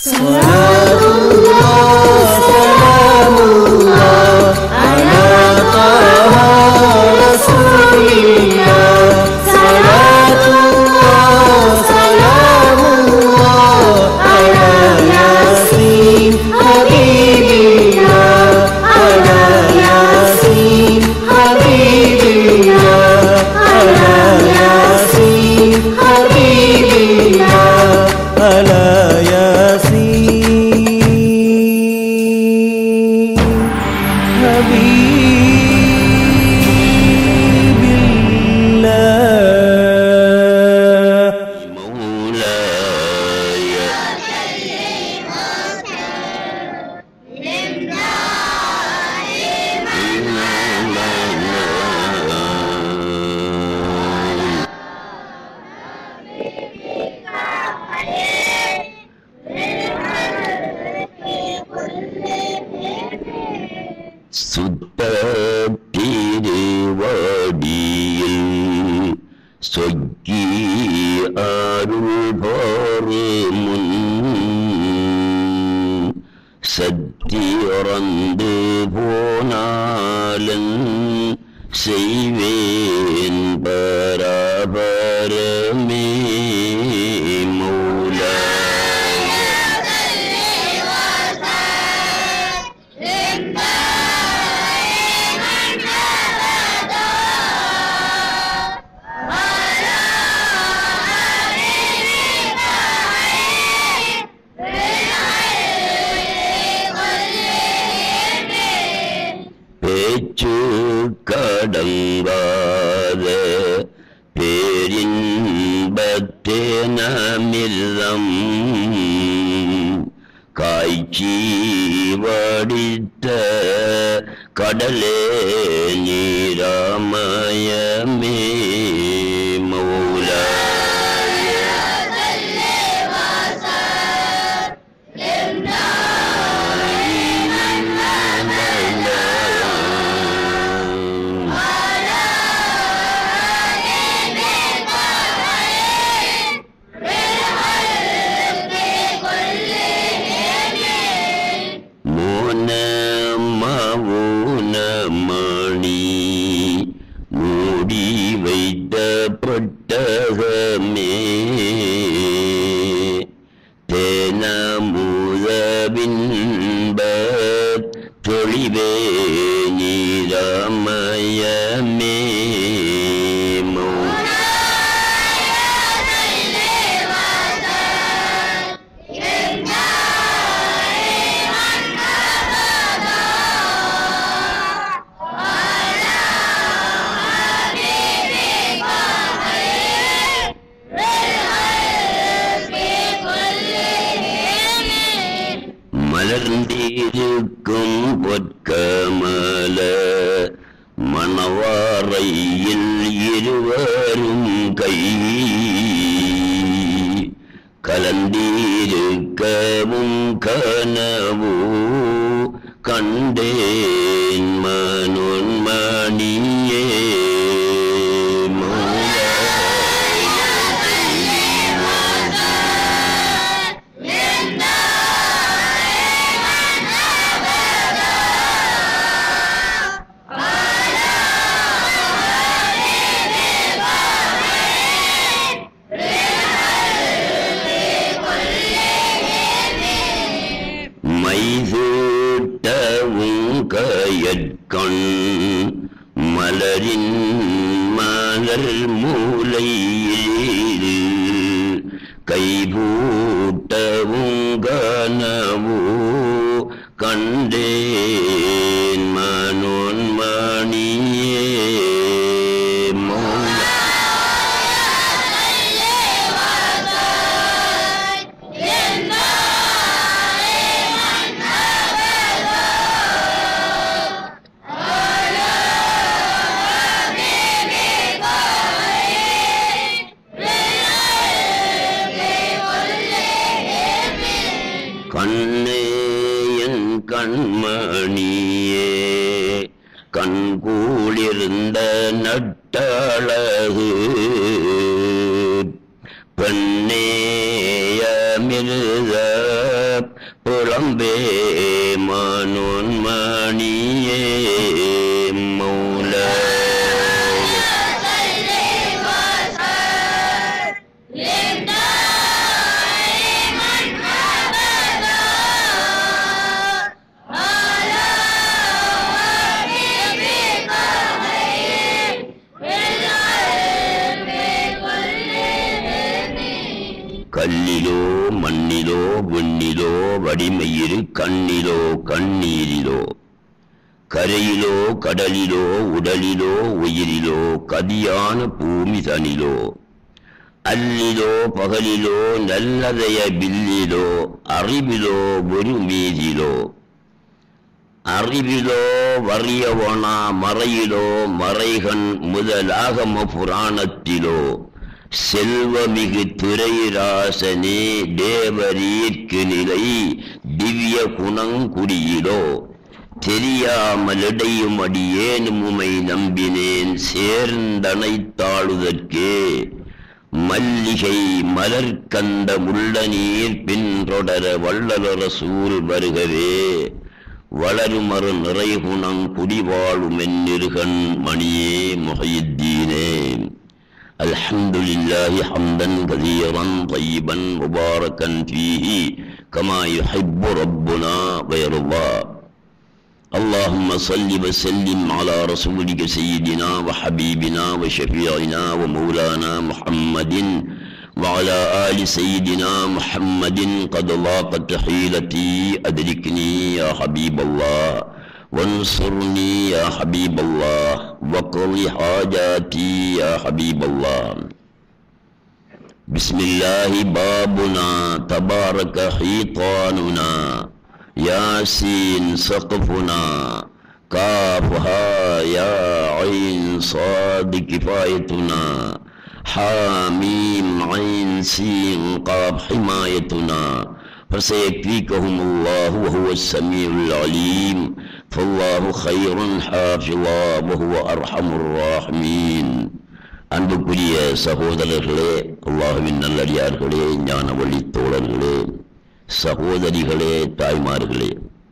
صلاة الله سلام الله على طه رسول الله صلاة الله سلام الله على ياسين حبيب الله على ياسين حبيب الله على ياسين حبيب الله على ياسين حبيب الله مولاي சுத்த திருவடியில் சொக்கி அருள் போரு முன் சத்தியறந்து போனாலன் செய்வேன் பராபரமே மூல பேச்சு கடங்காத பேரின்பத்தேனமில்லம் காய்ச்சி வடித்த கடலே நீராமயமே மௌலா மோன மவுனமணி மூடி வைத்த பட்டகமே தேனமுதபின்ப தொழிவே நீரமயமே மௌன மலர்ந்திருக்கும் பொற்கமல மணவாரையில் இருவரும் கை கலந்திருக்கவும் கனவோ கண்டேன் மனோன்மணியே மைசூட்டவும் கயற்கண் மலரின் மலர் மூலையில் கைபூட்டவும் கனவோ கண்டேன் மனோன்மணியே மௌன கண்ணே என் கண்மணியே கண்கூளிருந்த நட்டழகு பெண்ணேயமில் மிருத புலம்பே மனோன்மணியே மௌல கல்லிலோ மண்ணிலோ விண்ணிலோ வடிமையிரு கண்ணிலோ கண்ணீரிலோ கரையிலோ கடலிலோ உடலிலோ உயிரிலோ கதியான பூமி தனிலோ அல்லிலோ பகலிலோ நல்லதைய பில்லிலோ அறிவிலோ ஒரு மீதிலோ அறிவிலோ வறியவனா மறையிலோ மறைகன் முதலாகம புராணத்திலோ செல்வமிகு திரைராசனே தேவரீர்க்கு நிலை திவ்ய குணங்குடியிலோ தெரியாமலிடையும் அடியேனும் உமை நம்பினேன் சேர்ந்தனைத்தாளுதற்கே மல்லிகை மலர்கந்த முள்ள நீர் பின்றொடர வள்ளலர சூழ் வருகவே வளருமறு நிறைகுணம் குடிவாழும் என்னிருகன் மணியே முகையுத்தீனே الحمد لله حمدا كثيرا طيبا مباركا فيه كما يحب ربنا ويرضى اللهم صل وسلم على رسولك سيدنا وحبيبنا وشفيعنا ومولانا محمد وعلى آل سيدنا محمد قد ضاقت حيلتي أدركني يا حبيب الله وانصرني يا حبيب الله وقض حاجاتي يا حبيب الله بسم الله بابنا تبارك حيطاننا ياسين سقفنا كافها يا عين صاد كفايتنا حاميم عين سين قاب حمايتنا فسيكفيكهم الله وهو السميع العليم فالله خير حافظا وهو أرحم الراحمين அன்புக்குரிய சகோதரர்களே அல்லாஹுவின் நல்லடியார்களே ஞான வழி தோழர்களே சகோதரிகளே தாய்மார்களே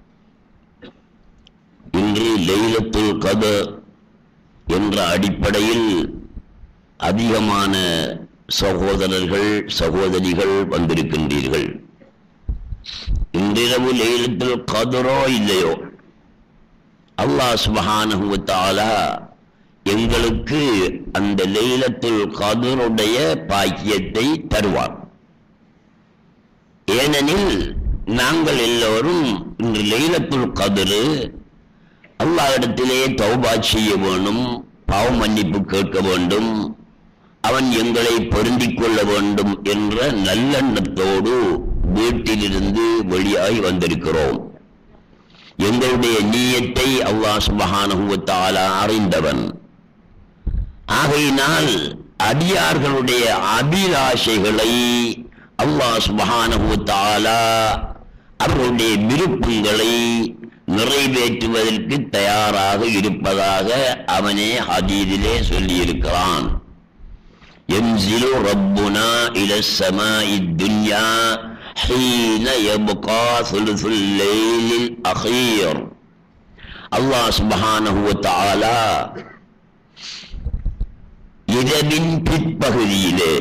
இன்று லைலத்துல் கதர் என்ற அடிப்படையில் அதிகமான சகோதரர்கள் சகோதரிகள் வந்திருக்கின்றீர்கள் இன்றிரவு லைலத்துல் கதரோ இல்லையோ அல்லாஹ் சுபஹானஹு வ தஆலா எங்களுக்கு அந்த லைலத்துல் கதருடைய பாக்கியத்தை தருவார் ஏனெனில் நாங்கள் எல்லோரும் இன்று லைலத்துல் கதரு அல்லாஹ்விடத்திலே தௌபா செய்ய வேண்டும் பாவ மன்னிப்பு கேட்க வேண்டும் அவன் எங்களை பொருந்திக் கொள்ள வேண்டும் என்ற நல்லெண்ணத்தோடு வீட்டிலிருந்து வெளியாகி வந்திருக்கிறோம் எங்களுடைய நீயத்தை அல்லாஹ் சுபஹானஹு வ தஆலா அறிந்தவன் ஆகையினால் அடியார்களுடைய அபிலாஷைகளை அல்லாஹ் சுபஹானஹு வ தஆலா அவர்களுடைய விருப்பங்களை நிறைவேற்றுவதற்கு தயாராக இருப்பதாக அவனே ஹதீதிலே சொல்லியிருக்கிறான் ينزل ربنا إلى السماء الدنيا حين يبقى ثلث الليل الأخير الله سبحانه وتعالى இரவின் பிற்பகுதியிலே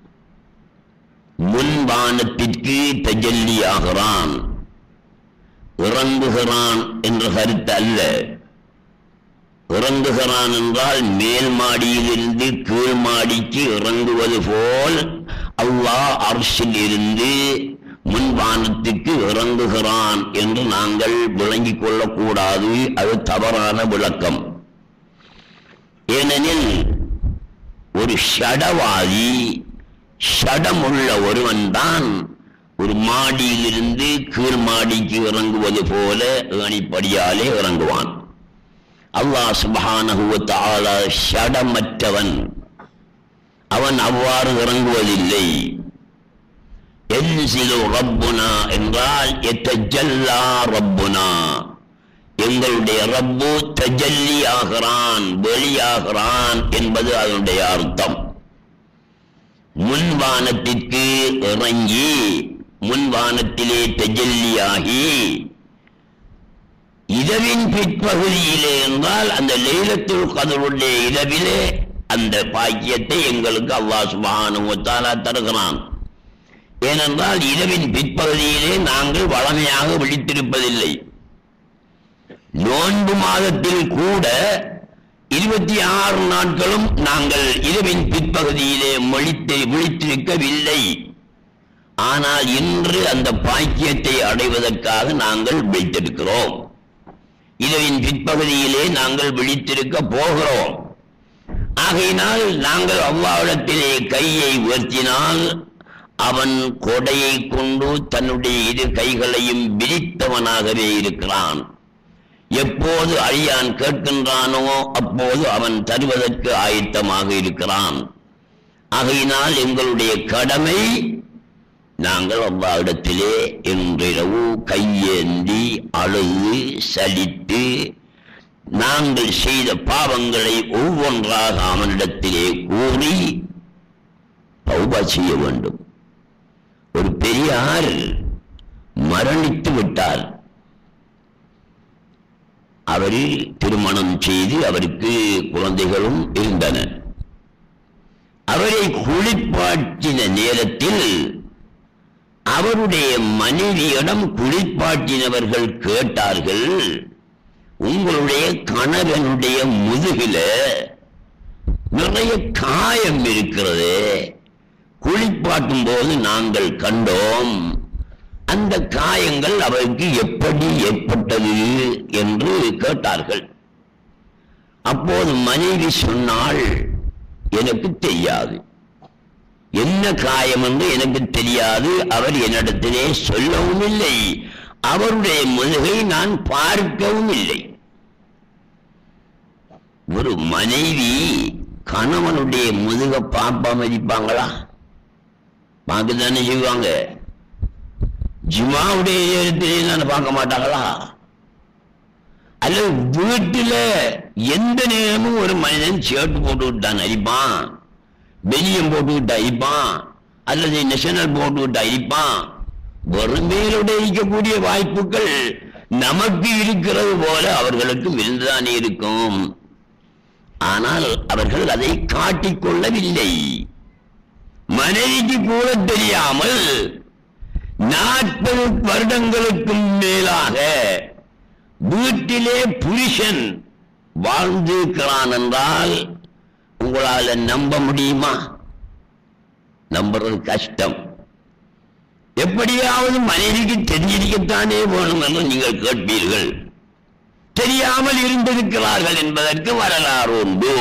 முன்பானத்திற்கு தஜல்லியாகிறான் இறங்குகிறான் என்ற கருத்து அல்ல இறங்குகிறான் என்றால் மேல் மாடியிலிருந்து கீழ் மாடிக்கு இறங்குவது போல் அல்லாஹ் அர்ஷில் இருந்து முன்பானத்துக்கு இறங்குகிறான் என்று நாங்கள் விளங்கிக் கொள்ளக்கூடாது அது தவறான விளக்கம் ஏனெனில் ஒரு ஷடவாதி ஷடமுள்ள ஒருவன் தான் ஒரு மாடியிலிருந்து கீழ் மாடிக்கு இறங்குவது போல ஏணிப்படியாலே இறங்குவான் அல்லாஹ் சுபஹானஹு வ தஆலா ஷடமற்றவன் அவன் அவ்வாறு இறங்குவதில்லை என்சிலு ரப்புனா என்றால் எத்தஜல்லா ரப்புனா எங்களுடைய ரப்பு தஜல்லி ஆகிறான் வெளியாகிறான் என்பது அதனுடைய அர்த்தம் முன்வானத்திற்கு இறங்கி முன்வானத்திலே தஜல்லியாகி இரவின் பிற்பகுதியிலே என்றால் அந்த லைலத்துல் கதருடைய இரவிலே அந்த பாக்கியத்தை எங்களுக்கு அல்லாஹ் சுப்ஹானஹு வ தஆலா தருகிறான் ஏனென்றால் இரவின் பிற்பகுதியிலே நாங்கள் வளமையாக விழித்திருப்பதில்லை நோன்பு மாதத்தில் கூட இருபத்தி ஆறு நாட்களும் நாங்கள் இரவின் பிற்பகுதியிலே மொழித்து விழித்திருக்கவில்லை ஆனால் இன்று அந்த பாக்கியத்தை அடைவதற்காக நாங்கள் விழித்திருக்கிறோம் இரவின் பிற்பகுதியிலே நாங்கள் விழித்திருக்க போகிறோம் ஆகையினால் நாங்கள் அவ்வாவிடத்திலே கையை உயர்த்தினால் அவன் கொடையை கொண்டு தன்னுடைய இரு கைகளையும் விரித்தவனாகவே இருக்கிறான் எப்போது அழியான் கேட்கின்றானோ அப்போது அவன் தருவதற்கு ஆயத்தமாக இருக்கிறான் ஆகையினால் எங்களுடைய கடமை நாங்கள் அவ்வாவிடத்திலே இன்றிரவு கையேந்தி அழுது சலித்து நாங்கள் செய்த பாவங்களை ஒவ்வொன்றாக அவனிடத்திலே கூறி தௌபா செய்ய வேண்டும் ஒரு பெரியார் மரணித்து விட்டார் அவர் திருமணம் செய்து அவருக்கு குழந்தைகளும் இருந்தன அவரை குளிப்பாட்டின நேரத்தில் அவருடைய மனைவியிடம் குளிப்பாட்டினவர்கள் கேட்டார்கள் உங்களுடைய கணவனுடைய முதுகில நிறைய காயம் இருக்கிறது குளிப்பாட்டும் போது நாங்கள் கண்டோம் அந்த காயங்கள் அவருக்கு எப்படி ஏற்பட்டது என்று கேட்டார்கள் அப்போது மனைவி சொன்னாள் எனக்கு தெரியாது என்ன காயம் என்று எனக்கு தெரியாது அவர் என்னிடத்திலே சொல்லவும் இல்லை அவருடைய முதுகை நான் பார்க்கவும் இல்லை ஒரு மனைவி கணவனுடைய முதுக பாப்பா மதிப்பாங்களா பார்க்க தானே செய்வாங்க ஜிமாவுடைய நேரத்திலே நான் பார்க்க மாட்டாங்களா அல்லது வீட்டுல எந்த நேரமும் ஒரு மனிதன் ஷர்ட் போட்டு விட்டான் அடிப்பான் பெனியம் போட்டு விட்டு அடிப்பான் அல்லது நேஷனல் போட்டு விட்டு அடிப்பான் வறுமையிலோட இருக்கக்கூடிய வாய்ப்புகள் நமக்கு இருக்கிறது போல அவர்களுக்கும் இருந்துதானே இருக்கும் ஆனால் அவர்கள் அதை காட்டிக்கொள்ளவில்லை மனைவிக்கு கூட தெரியாமல் நாற்பது வருடங்களுக்கும் மேலாக வீட்டிலே புருஷன் வாழ்ந்திருக்கிறான் என்றால் உங்களால நம்ப முடியுமா நம்புறது கஷ்டம் எப்படியாவது மனைவிக்கு தெரிஞ்சிருக்கத்தானே வேணும் என்று நீங்கள் கேட்பீர்கள் தெரியாமல் இருந்திருக்கிறார்கள் என்பதற்கு வரலாறு உண்டு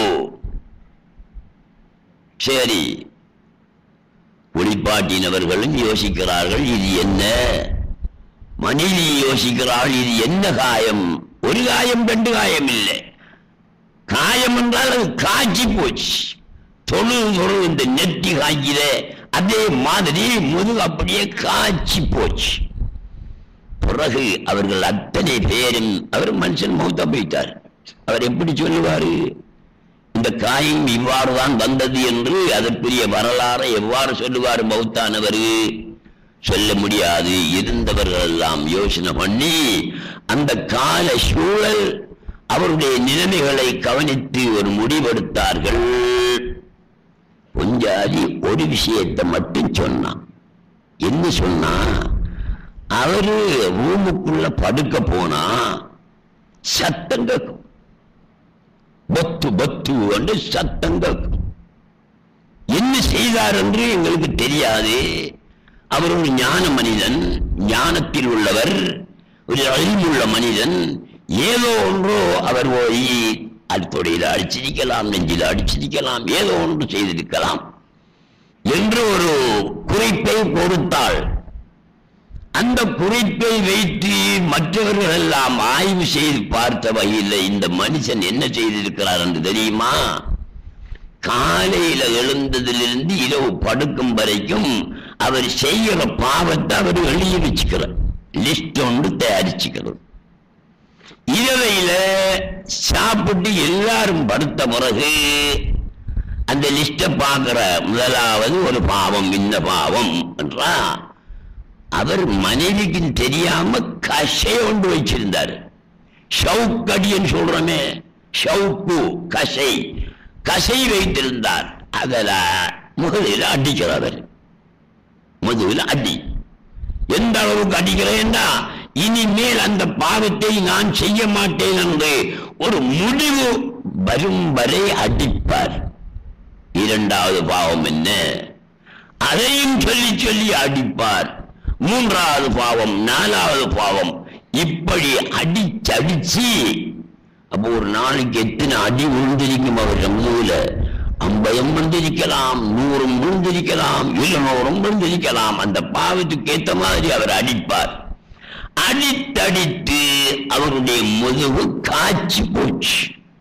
சரி குளிப்பாட்டினவர்களும் யோசிக்கிறார்கள் இது என்ன மனைவி யோசிக்கிறாள் இது என்ன காயம் ஒரு காயம் ரெண்டு காயம் இல்லை காயம் என்றால் அது காய்ச்சி போச்சு தொழு தொழு இந்த நெத்தி காய்க்கிற அதே மாதிரி முதுகு அப்படியே காய்ச்சி போச்சு பிறகு அவர்கள் அத்தனை பேரும் அவர் மனுஷன் மௌத்தா போயிட்டார் அவர் எப்படி சொல்லுவாரு இந்த காயம் இவ்வாறு தான் வந்தது என்று அதற்குரிய வரலாறை எவ்வாறு சொல்லுவார் மௌத்தானவர் சொல்ல முடியாது இருந்தவர்கள் எல்லாம் யோசனை பண்ணி அந்த கால சூழல் அவருடைய நிலைமைகளை கவனித்து ஒரு முடிவெடுத்தார்கள் பொஞ்சாதி ஒரு விஷயத்தை மட்டும் சொன்னான் என்ன சொன்னா அவரு ரூமுக்குள்ள படுக்க போனா சத்தம் கேட்கும் பத்து பத்து என்று சத்தம் கேட்கும் என்ன செய்தார் என்று எங்களுக்கு தெரியாது அவர் ஒரு ஞான மனிதன் ஞானத்தில் உள்ளவர் ஒரு அறிவுள்ள மனிதன் ஏதோ ஒன்றோ அவர் போய் அடித்தொடையில் அடிச்சிருக்கலாம் நெஞ்சில் அடிச்சிருக்கலாம் ஏதோ ஒன்று செய்திருக்கலாம் என்று ஒரு குறிப்பை கொடுத்தாள் அந்த குறிப்பை வைத்து மற்றவர்கள் எல்லாம் ஆய்வு செய்து பார்த்த வகையில் இந்த மனுஷன் என்ன செய்திருக்கிறார் என்று தெரியுமா காலையில எழுந்ததிலிருந்து இரவு படுக்கும் வரைக்கும் அவர் செய்கிற பாவத்தை அவர் எழுதி வச்சுக்கிறார் லிஸ்ட் ஒன்று தயாரிச்சுக்கிறது இரவையில சாப்பிட்டு எல்லாரும் படுத்த பிறகு அந்த லிஸ்ட பார்க்கிற முதலாவது ஒரு பாவம் இந்த பாவம் என்றா அவர் மனைவிக்கு தெரியாம கஷை கொண்டு வச்சிருந்தார் ஷவுக்கடின்னு சொல்றோமே ஷவுக்கு கசை கசை வைத்திருந்தார் அதுல முகலில் அடிக்கிறார் அவர் முதுகில் அடி எந்த அளவுக்கு அடிக்கிறேன்னா இனிமேல் அந்த பாவத்தை நான் செய்ய மாட்டேன் என்று ஒரு முடிவு வரும் வரை அடிப்பார் இரண்டாவது பாவம் என்ன அதையும் சொல்லி சொல்லி அடிப்பார் மூன்றாவது பாவம் நாலாவது பாவம் இப்படி அடிச்சடிச்சு அப்போ ஒரு நாளைக்கு எத்தனை அடி விழுந்திருக்கும் அவர் முதுகுல ஐம்பதும் விழுந்திருக்கலாம் நூறும் விழுந்திருக்கலாம் இருநூறும் விழுந்திருக்கலாம் அந்த பாவத்துக்கு ஏத்த மாதிரி அவர் அடிப்பார் அடித்தடித்து அவருடைய முதுகு காய்ச்சி போச்சு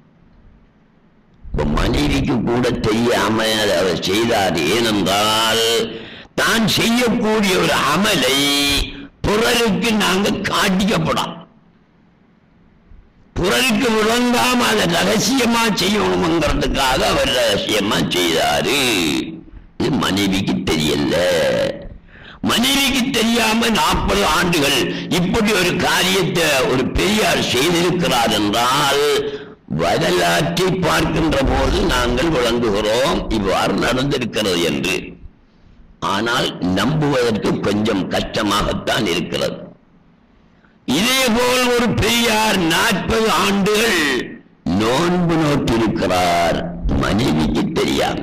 இப்ப மனைவிக்கு கூட தெரியாம அதை அவர் செய்தார் ஏனென்றால் தான் செய்யக்கூடிய ஒரு அமலை பிறருக்கு நாங்க காட்டிக்கப்படாம் பிறருக்கு விளங்காம அதை ரகசியமா செய்யணுங்கிறதுக்காக அவர் ரகசியமா செய்தாரு இது மனைவிக்கு தெரியல மனைவிக்கு தெரியாம நாற்பது ஆண்டுகள் இப்படி ஒரு காரியத்தை ஒரு பெரியார் செய்திருக்கிறார் என்றால் வரலாற்றை பார்க்கின்ற போது நாங்கள் விளங்குகிறோம் இவ்வாறு நடந்திருக்கிறது என்று ஆனால் நம்புவதற்கு கொஞ்சம் கஷ்டமாகத்தான் இருக்கிறது இதேபோல் ஒரு பெரியார் நாற்பது ஆண்டுகள் நோன்பு நோட்டிருக்கிறார் மனைவிக்கு தெரியாம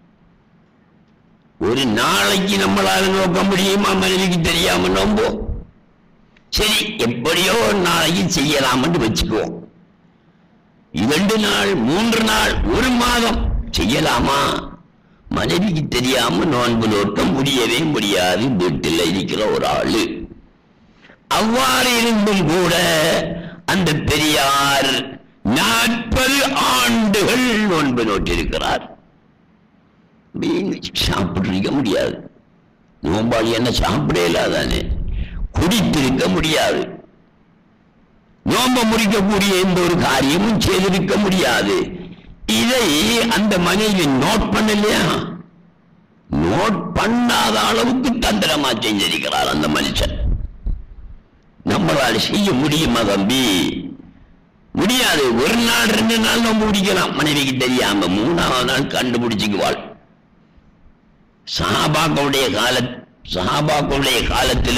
ஒரு நாளைக்கு நம்மளால நோக்க முடியுமா மனைவிக்கு தெரியாம நோம்போம் சரி எப்படியோ ஒரு நாளைக்கு செய்யலாம்னு வச்சுக்குவோம் இரண்டு நாள் மூன்று நாள் ஒரு மாதம் செய்யலாமா மனைவிக்கு தெரியாம நோன்பு நோக்க முடியவே முடியாது வீட்டில் இருக்கிற ஒரு ஆளு அவ்வாறு இருந்தும் கூட அந்த பெரியார் நாற்பது ஆண்டுகள் நோன்பு நோட்டிருக்கிறார் மீன் சாப்பிட்டிருக்க முடியாது நோம்பாளி என்ன சாப்பிட இல்லாதானே குடித்திருக்க முடியாது நோம்ப முடிக்கக்கூடிய எந்த ஒரு காரியமும் செய்திருக்க முடியாது இதை அந்த மனைவி நோட் பண்ணலையா நோட் பண்ணாத அளவுக்கு தந்திரமா செஞ்சிருக்கிறார் அந்த மனுஷன் நம்மளால செய்ய முடியுமா தம்பி முடியாது ஒரு நாள் ரெண்டு நாள் நம்ம முடிக்கலாம் மனைவிக்கு தெரியாம மூணாவது நாள் கண்டுபிடிச்சுக்குவாள் சஹாபாக்களுடைய கால சஹாபாக்களுடைய காலத்துல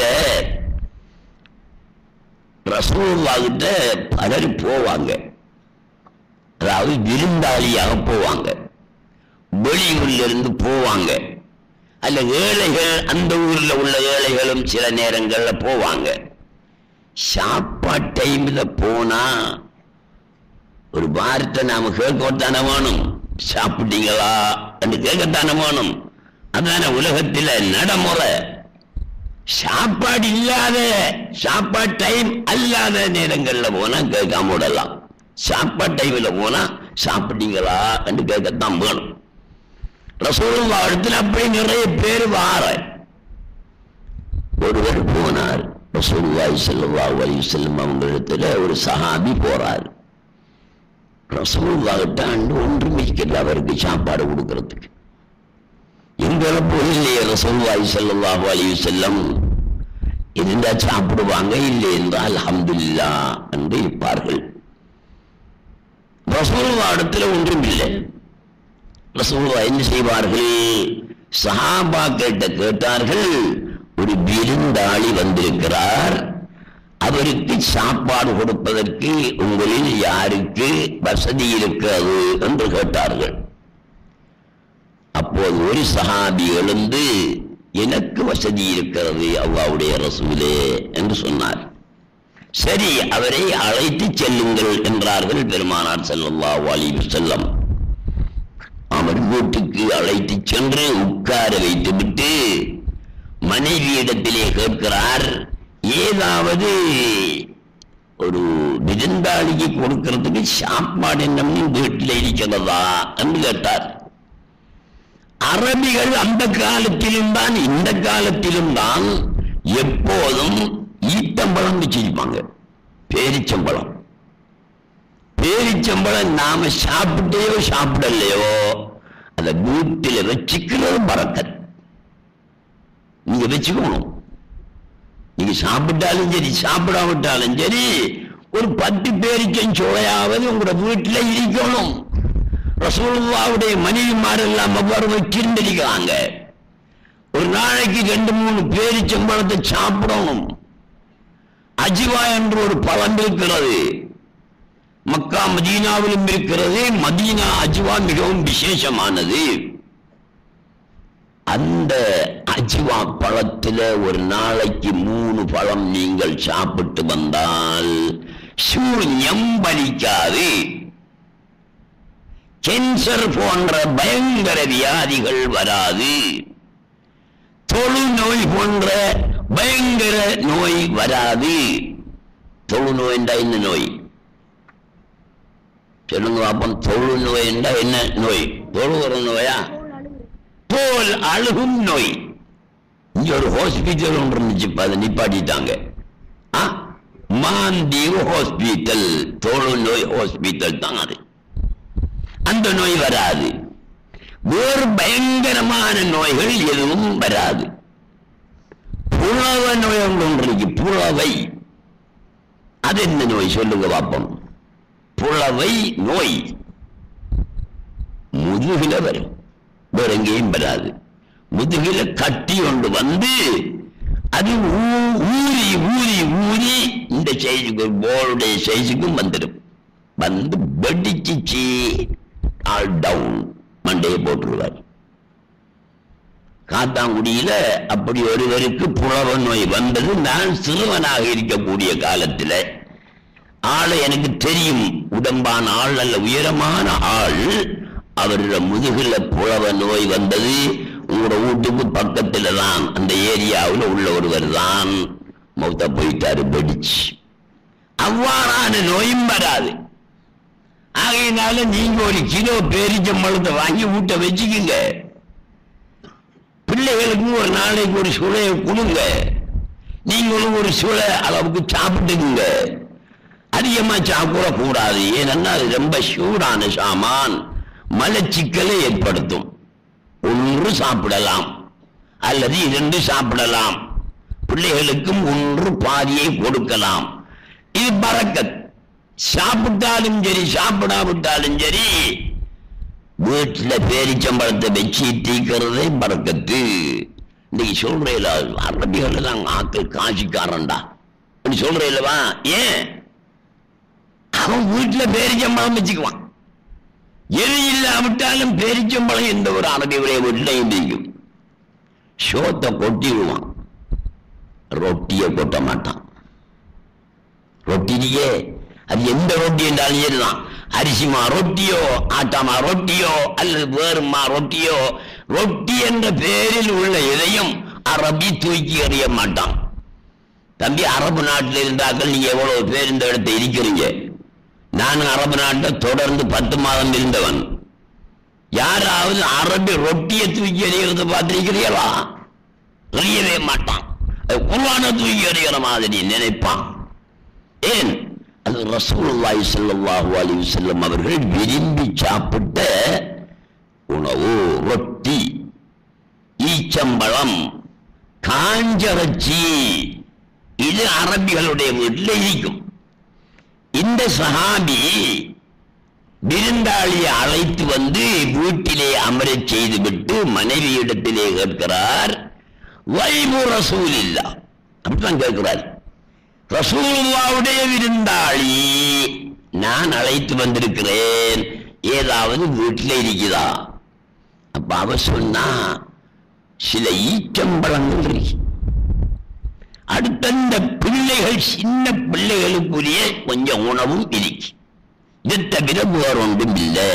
ரசூல்லாகிட்ட பலர் போவாங்க அதாவது விருந்தாளியாக போவாங்க வெளியூர்ல இருந்து போவாங்க அல்ல ஏழைகள் அந்த ஊர்ல உள்ள ஏழைகளும் சில நேரங்கள்ல போவாங்க சாப்பாட்டு டைம்ல போனா ஒரு வார்த்தை நாம கேட்கத்தானே வேணும் சாப்பிட்டீங்களா என்று கேட்கத்தானே வேணும் அதான உலகத்துல நடைமுறை சாப்பாடு இல்லாத சாப்பாடு டைம் அல்லாத நேரங்கள்ல போனா கேட்காம விடலாம் சாப்பாடு டைம்ல போனா சாப்பிட்டீங்களா என்று கேட்கத்தான் வேணும் ரசூலுல்லா இடத்துல அப்படி நிறைய பேர் வார ஒருவர் போனார் ரசூலுல்லாஹி ஸல்லல்லாஹு அலைஹி வஸல்லம் அவங்க இடத்துல ஒரு சஹாபி போறார் ரசூலுல்லாஹ் கிட்ட அண்டு ஒன்றும் வைக்கல அவருக்கு சாப்பாடு கொடுக்கறதுக்கு எங்களை போய் இல்லையே ரசூலுல்லாஹி ஸல்லல்லாஹு அலைஹி வஸல்லம் இருந்தா சாப்பிடுவாங்க இல்லை என்றால் அல்ஹம்துலில்லாஹ் என்று இருப்பார்கள் ரசூலுல்லாஹ் இடத்துல ஒன்றும் இல்லை ரசூலுல்லாஹ் என்ன செய்வார்கள் சஹாபாக்கிட்ட கேட்டார்கள் ஒரு விருந்தாளி வந்திருக்கிறார் அவருக்கு சாப்பாடு கொடுப்பதற்கு உங்களில் யாருக்கு வசதி இருக்கிறது என்று கேட்டார்கள் அப்போது ஒரு சஹாபி எழுந்து எனக்கு வசதி இருக்கிறது அல்லாவுடைய ரசூலே என்று சொன்னார் சரி அவரை அழைத்து செல்லுங்கள் என்றார்கள் பெருமானார் ஸல்லல்லாஹு அலைஹி வஸல்லம் அவர் வீட்டுக்கு அழைத்து சென்று உட்கார வைத்துவிட்டு மனைவியிடத்திலே கேட்கிறார் ஏதாவது ஒரு விருந்தாளிக்கு கொடுக்கிறதுக்கு சாப்பாடு என்னன்னு வீட்டில் இருக்கிறதா என்று கேட்டார் அரபிகள் அந்த காலத்திலும் தான் இந்த காலத்திலும் தான் எப்போதும் ஈட்டம்பழம் வச்சிருப்பாங்க பேரிச்சம்பழம் பேரிச்சம்பழம் நாம சாப்பிட்டையோ சாப்பிடலையோ அதை வீட்டில் வச்சுக்கிறது பறக்கத் நீங்க வச்சுக்கணும் நீங்க சாப்பிட்டாலும் சரி சாப்பிடாவிட்டாலும் சரி ஒரு பத்து பேருக்கும் சுவையாவது உங்களோட வீட்டுல இருக்கணும் ரசூலுல்லாவுடைய மனைவிமாரெல்லாம் அவ்வாறு வச்சிருந்திருக்காங்க ஒரு நாளைக்கு ரெண்டு மூணு பேரிச்சம்பழத்தை சாப்பிடணும் அஜிவா என்று ஒரு பழம் இருக்கிறது மக்கா மதீனாவிலும் இருக்கிறது மதீனா அஜ்வா மிகவும் விசேஷமானது அந்த அஜ்வா பழத்துல ஒரு நாளைக்கு மூணு பழம் நீங்கள் சாப்பிட்டு வந்தால் சூன்யம் பலிக்காது கேன்சர் போன்ற பயங்கர வியாதிகள் வராது தொழு நோய் போன்ற பயங்கர நோய் வராது தொழு நோய் என்றா என்ன நோய் சொல்லுங்க பாப்போம் தொழு நோய் என்றா என்ன நோய் தொழுகிற நோயா தோல் அழுகும் நோய் இங்க ஒரு ஹாஸ்பிட்டல் ஒன்று இருந்துச்சு இப்ப அதை நிப்பாட்டிட்டாங்க ஆ? மாந்தீவு ஹாஸ்பிட்டல் தோழு நோய் ஹாஸ்பிட்டல் தான் அது அந்த நோய் வராது வேறு பயங்கரமான நோய்கள் எதுவும் வராது புலவ நோய் ஒன்று இருக்கு புலவை அது என்ன நோய் சொல்லுங்க பாப்போம் புலவை நோய் முதுகில வரும் வேற எங்கேயும் வராது முதுகில கட்டி கொண்டு வந்து அது ஊ- ஊறி ஊறி ஊறி இந்த சைஸுக்கு போலுடைய சைஸுக்கும் வந்துடும் வந்து வெடிச்சிச்சு ஆல் டவுன் மண்டையை போட்டுருவார் காத்தாங்குடியில அப்படி ஒருவருக்கு புலவ நோய் வந்தது நான் சிறுவனாக இருக்கக்கூடிய காலத்துல ஆளை எனக்கு தெரியும் உடம்பான ஆள் நல்ல உயரமான ஆள் அவரோட முதுகுல புலவ நோய் வந்தது உங்களோட வீட்டுக்கு பக்கத்துல தான் அந்த ஏரியாவில் உள்ள ஒருவர் தான் மௌத்த போயிட்டாரு வெடிச்சு அவ்வாறான நோயும் வராது ஆகையினால நீங்க ஒரு கிலோ பேரிச்சம்பழத்தை வாங்கி வீட்டை வச்சுக்குங்க பிள்ளைகளுக்கு ஒரு நாளைக்கு ஒரு சுளையை கொடுங்க நீங்களும் ஒரு சுளை அளவுக்கு சாப்பிட்டுக்குங்க அதிகமா சாப்பிடக்கூடாது ஏனென்னா அது ரொம்ப சூடான சாமான் மலச்சிக்கலை ஏற்படுத்தும் ஒன்று சாப்பிடலாம் அல்லது இரண்டு சாப்பிடலாம் பிள்ளைகளுக்கும் ஒன்று பாதியை கொடுக்கலாம் இது பறக்கத் சாப்பிட்டாலும் சரி சாப்பிடாவிட்டாலும் சரி வீட்டுல பேரிச்சம்பழத்தை வச்சு தீக்கிறதே பறக்கத்து இன்னைக்கு சொல்றேல அரபிகள் எல்லாம் ஆக்கள் காசிக்காரன்டா அப்படி சொல்றேல்லவா ஏன் அவன் வீட்டுல பேரிச்சம்பழம் வச்சுக்குவான் எது இல்லாவிட்டாலும் பேரிச்சம்பழம் எந்த ஒரு அரபியுடைய வீட்டிலையும் தெரியும் சோத்தை கொட்டிடுவான் ரொட்டியை கொட்ட மாட்டான் ரொட்டிலேயே அது எந்த ரொட்டி என்றாலும் சரிதான் அரிசிமா ரொட்டியோ ஆட்டாமா ரொட்டியோ அல்லது வேறுமா ரொட்டியோ ரொட்டி என்ற பேரில் உள்ள எதையும் அரபி தூக்கி எறிய மாட்டான் தம்பி அரபு நாட்டில் இருந்தாக்கள் நீங்க எவ்வளவு பேர் இந்த இடத்தை இருக்கிறீங்க நான் அரபு நாட்டில் தொடர்ந்து பத்து மாதம் இருந்தவன் யாராவது அரபி ரொட்டியை தூக்கி எறிகிறது பார்த்திருக்கிறீர்களா எறியவே மாட்டான் அது குர்ஆனை தூக்கி எறிகிற மாதிரி நினைப்பான் ஏன் அது ரசூலுல்லாஹி ஸல்லல்லாஹு அலைஹி வஸல்லம் அவர்கள் விரும்பி சாப்பிட்ட உணவு ரொட்டி ஈச்சம்பழம் காஞ்சரச்சி இது அரபிகளுடைய வீட்டில் இருக்கும் இந்த சஹாபி விருந்தாளியை அழைத்து வந்து வீட்டிலே அமரச் செய்துவிட்டு மனைவியிடத்திலே கேட்கிறார் வைபு ரசூல் இல்லா அப்படித்தான் கேட்கிறார் ரசூலுல்லாவுடைய விருந்தாளி நான் அழைத்து வந்திருக்கிறேன் ஏதாவது வீட்டில் இருக்குதா அப்ப அவ சொன்னா சில ஈச்சம்பழங்கள் இருக்கு அடுத்தந்த பிள்ளைகள் சின்ன பிள்ளைகளுக்குரிய கொஞ்சம் உணவும் இருக்கு இதை தவிர வேறு ஒன்றும் இல்லை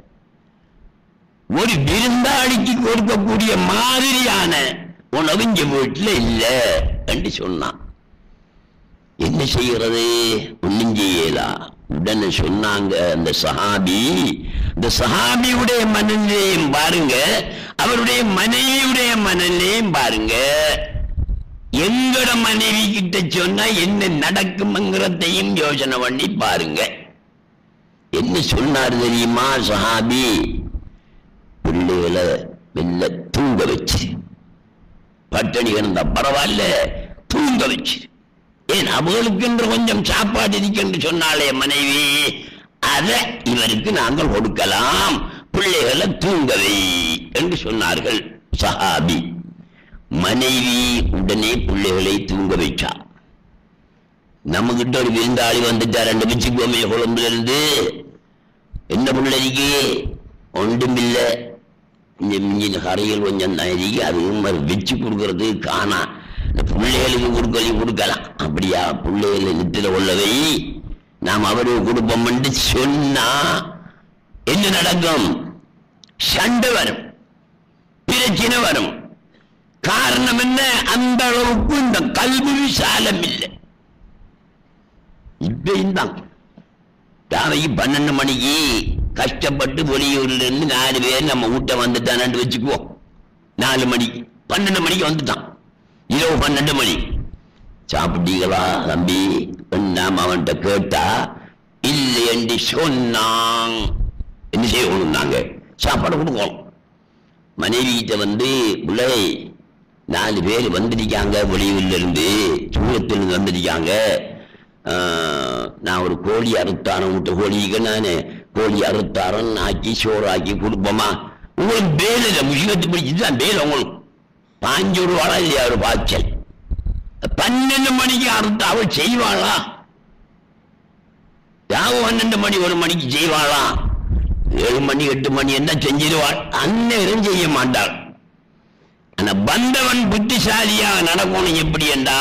ஒரு விருந்தாளிக்கு கொடுக்கக்கூடிய மாதிரியான உணவு இங்க வீட்டுல இல்ல என்று சொன்னான் என்ன செய்கிறது ஒண்ணும் செய்யலா உடனே சொன்னாங்க அந்த சஹாபி இந்த சஹாபியுடைய மனநிலையும் பாருங்க அவருடைய மனைவியுடைய மனநிலையும் பாருங்க எங்கட மனைவி கிட்ட சொன்னா என்ன நடக்கும்ங்கிறதையும் யோசனை பண்ணி பாருங்க என்ன சொன்னார் தெரியுமா சஹாபி பிள்ளைகளை மெல்ல தூங்க வச்சு பட்டணி கிடந்தா பரவாயில்ல தூங்க வச்சு ஏன் அவளுக்கென்று கொஞ்சம் சாப்பாடு இருக்கென்று சொன்னாலே மனைவி அதை இவருக்கு நாங்கள் கொடுக்கலாம் பிள்ளைகளை தூங்கவை என்று சொன்னார்கள் சஹாபி மனைவி உடனே பிள்ளைகளை தூங்க வைச்சா நம்ம கிட்ட ஒரு விருந்தாளி வந்துட்டா ரெண்டு பிச்சுக்கோமே குழம்புல இருந்து என்ன பிள்ளைக்கு ஒன்றுமில்ல கொஞ்சம் மிஞ்சின கரையில் கொஞ்சம் நரிக்கு அதுவும் அது வச்சு கொடுக்கறது காணா இந்த பிள்ளைகளுக்கு கொடுக்கறதை கொடுக்கலாம் அப்படியா பிள்ளைகளை நித்திர உள்ளவை நாம் அவருக்கு கொடுப்போம்னு சொன்னா என்ன நடக்கும் சண்டை வரும் பிரச்சனை வரும் காரணம் என்ன அந்த அளவுக்கு இந்த கல்வி விசாலம் இல்லை இப்பயும் தான் ராவைக்கு பன்னெண்டு மணிக்கு கஷ்டப்பட்டு வெளியூர்ல இருந்து நாலு பேர் நம்ம வீட்டை வந்துட்டானு வச்சுக்குவோம் நாலு மணிக்கு பன்னெண்டு மணிக்கு வந்துட்டான் இரவு பன்னெண்டு மணி சாப்பிட்டீங்களா தம்பி நாம் அவன்கிட்ட கேட்டா இல்லை என்று சொன்னாங்க என்ன செய்யணும் நாங்க சாப்பாடு கொடுக்கணும் மனைவி கிட்ட வந்து பிள்ளை நாலு பேர் வந்திருக்காங்க வெளியூர்ல இருந்து சூரத்துல இருந்து வந்திருக்காங்க ஆஹ், நான் ஒரு கோழி அறுத்தாரம் விட்ட கோழிக்கு நான் கோழி அறுத்தாரம் ஆக்கி சோறு ஆக்கி கொடுப்போமா உங்களுக்கு பேல் இல்லை முஷிகத்து பிடிச்சிட்டு தான் பேல் உங்களுக்கு பாஞ்சு ரூபாடா இல்லையா ஒரு பாய்ச்சல் பன்னெண்டு மணிக்கு அறுத்து அவள் செய்வாளா யாவும் பன்னெண்டு மணி ஒரு மணிக்கு செய்வாளா ஏழு மணி எட்டு மணி என்ன செஞ்சிருவாள் அந்நேரம் செய்ய மாட்டாள் ஆனா பந்தவன் புத்திசாலியாக நடக்கணும் எப்படி என்றா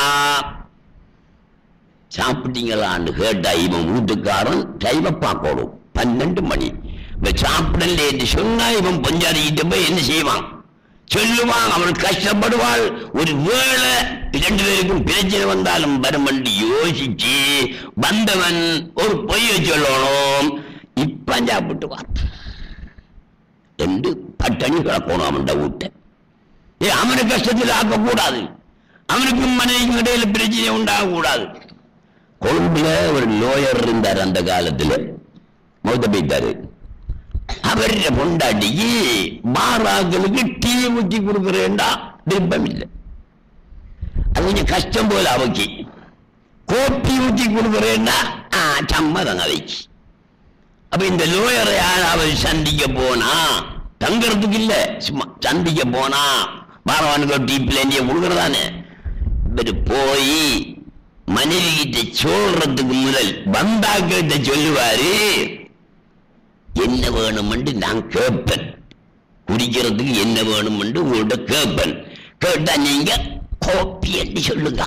சாப்பிட்டீங்களான்னு கேட்டா இவன் வீட்டுக்காரன் டைமை பார்க்கணும் பன்னெண்டு மணி இப்ப சாப்பிடல என்று சொன்னா இவன் பஞ்சாதிக்கிட்ட போய் என்ன செய்வான் சொல்லுவான் அவள் கஷ்டப்படுவாள் ஒரு வேளை இரண்டு பேருக்கும் பிரச்சனை வந்தாலும் வரும் என்று யோசிச்சு வந்தவன் ஒரு பொய்யை சொல்லணும் இப்ப சாப்பிட்டு வா என்று பட்டணி கிடக்கணும் அவன் வீட்டை ஏ அவனை கஷ்டத்தில் ஆக்கக்கூடாது அவனுக்கும் மனைவிக்கும் இடையில பிரச்சனை உண்டாகக்கூடாது கொழும்புல ஒரு லோயர் இருந்தார் அந்த காலத்துல மௌத்த போயிட்டாரு அவருடைய பொண்டாட்டிக்கு மாறாக்களுக்கு டீ ஊற்றி கொடுக்குறேன்டா விருப்பம் இல்லை அது கொஞ்சம் கஷ்டம் போல அவக்கு கோப்பி ஊற்றி கொடுக்குறேன்னா ஆ, சம்மதம் அவைக்கு அப்ப இந்த லோயரை யார் அவர் சந்திக்க போனா தங்கறதுக்கு இல்ல சும்மா சந்திக்க போனா பாரவானுக்கு டீ பிளேண்டிய கொடுக்கறதானே இவரு போய் மனைவி கிட்ட சொல்றதுக்கு முதல் பந்தாக்கிட்ட சொல்லுவாரு என்ன வேணும்னு நான் கேட்பேன் குடிக்கிறதுக்கு என்ன வேணும்னு உங்கள்ட்ட கேட்பேன் கேட்டா நீங்க கோப்பி என்று சொல்லுங்க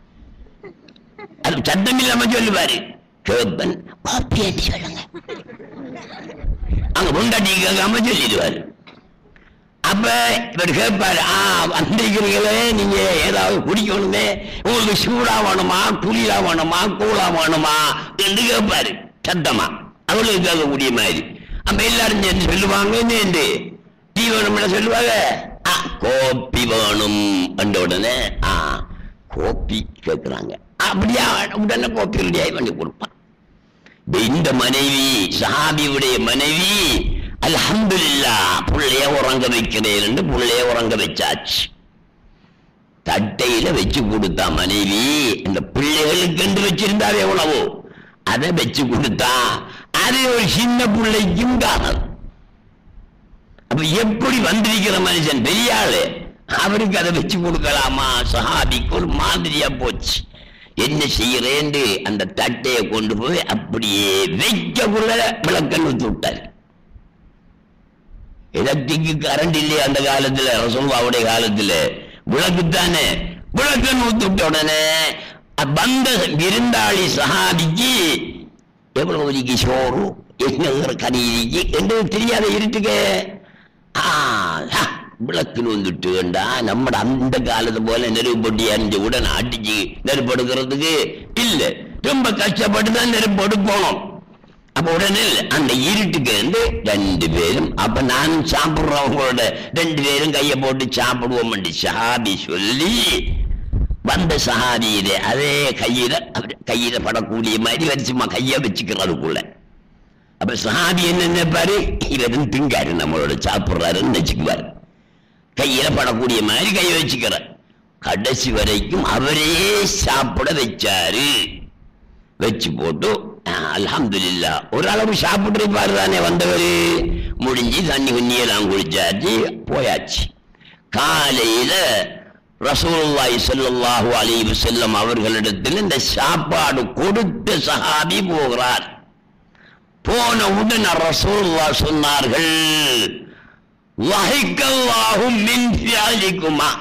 அது சத்தம் இல்லாம சொல்லுவாரு கேட்பேன் கோப்பி என்று சொல்லுங்க அங்க பொண்டாட்டி கேட்காம சொல்லிடுவாரு அப்ப இவர் கேட்பாரு ஆ வந்திருக்கிறீங்களே நீங்க ஏதாவது குடிக்கணுமே உங்களுக்கு சூடா வேணுமா குளிரா வேணுமா கூலா வேணுமா என்று கேட்பாரு சத்தமா அவளுக்கு கேட்கக்கூடிய மாதிரி அப்ப எல்லாரும் சேர்ந்து சொல்லுவாங்க என்ன டீ வேணும்னு சொல்லுவாங்க ஆ கோப்பி வேணும் என்ற உடனே ஆ கோப்பி கேட்கிறாங்க அப்படியா உடனே கோப்பி ரெடியாகி பண்ணி கொடுப்பான் இப்ப இந்த மனைவி சஹாபியுடைய மனைவி அல்ஹம்துலில்லா புள்ளைய உறங்க வைக்கிறேன் என்று புள்ளைய உறங்க வச்சாச்சு தட்டையில வச்சு கொடுத்தா மனைவி இந்த பிள்ளைகளுக்கு என்று வச்சிருந்தார் எவ்வளவோ அதை வச்சு கொடுத்தா அது ஒரு சின்ன பிள்ளைக்கும் காணல் அப்ப எப்படி வந்திருக்கிற மனுஷன் பெரிய ஆளு அவருக்கு அதை வச்சு கொடுக்கலாமா சஹாபிக்கு ஒரு மாதிரியா போச்சு என்ன செய்யறேன்னு அந்த தட்டையை கொண்டு போய் அப்படியே வைக்கக்குள்ள விளக்கன் ஊத்தி விட்டாரு எலக்ட்ரிக்கு கரண்ட் இல்லையா அந்த காலத்துல ரசோல்லாவுடைய காலத்துல விளக்கு தானே விளக்கன் ஊத்தி விட்ட உடனே வந்த விருந்தாளி சஹாபிக்கு எவ்வளவு ஒதுக்கி சோறு என்ன கறி இருக்கு என்று தெரியாத இருட்டுக்கு ஆ, ஹ, விளக்குன்னு வந்துட்டு வேண்டா நம்ம அந்த காலத்து போல நெருப்பு பொட்டி அணிஞ்ச உடனே அடிச்சு நெருப்பு எடுக்கிறதுக்கு இல்ல ரொம்ப கஷ்டப்பட்டு தான் நெருப்பு எடுக்கணும் அப்ப உடனே இல்ல, அந்த இருட்டுக்கு இருந்து ரெண்டு பேரும் அப்ப நான் சாப்பிடுறவங்களோட ரெண்டு பேரும் கைய போட்டு சாப்பிடுவோம் சஹாபி சொல்லி வந்த சஹாபியிலே அதே கையில அவர் கையில படக்கூடிய மாதிரி வரிசுமா கைய வச்சுக்கிறதுக்குள்ள அப்ப சஹாபி என்ன நினைப்பாரு இவரும் திங்காரு நம்மளோட சாப்பிடுறாருன்னு நினைச்சுக்குவாரு கையில படக்கூடிய மாதிரி கையை வச்சுக்கிற கடைசி வரைக்கும் அவரையே சாப்பிட வச்சாரு வச்சு போட்டு அல்ஹம்துலில்லா ஒரு அளவு சாப்பிட்டுருப்பாரு தானே வந்தவரு முடிஞ்சு தண்ணி குண்ணி எல்லாம் குளிச்சாச்சு போயாச்சு காலையில ரசூலுல்லாஹி ஸல்லல்லாஹு அலைஹி வஸல்லம் அவர்களிடத்தில் இந்த சாப்பாடு கொடுத்த சஹாபி போகிறார் போன உடனே ரசூலுல்லாஹ் சொன்னார்கள் வஹிக்கல்லாஹு மின் ஃபிஅலிக்குமா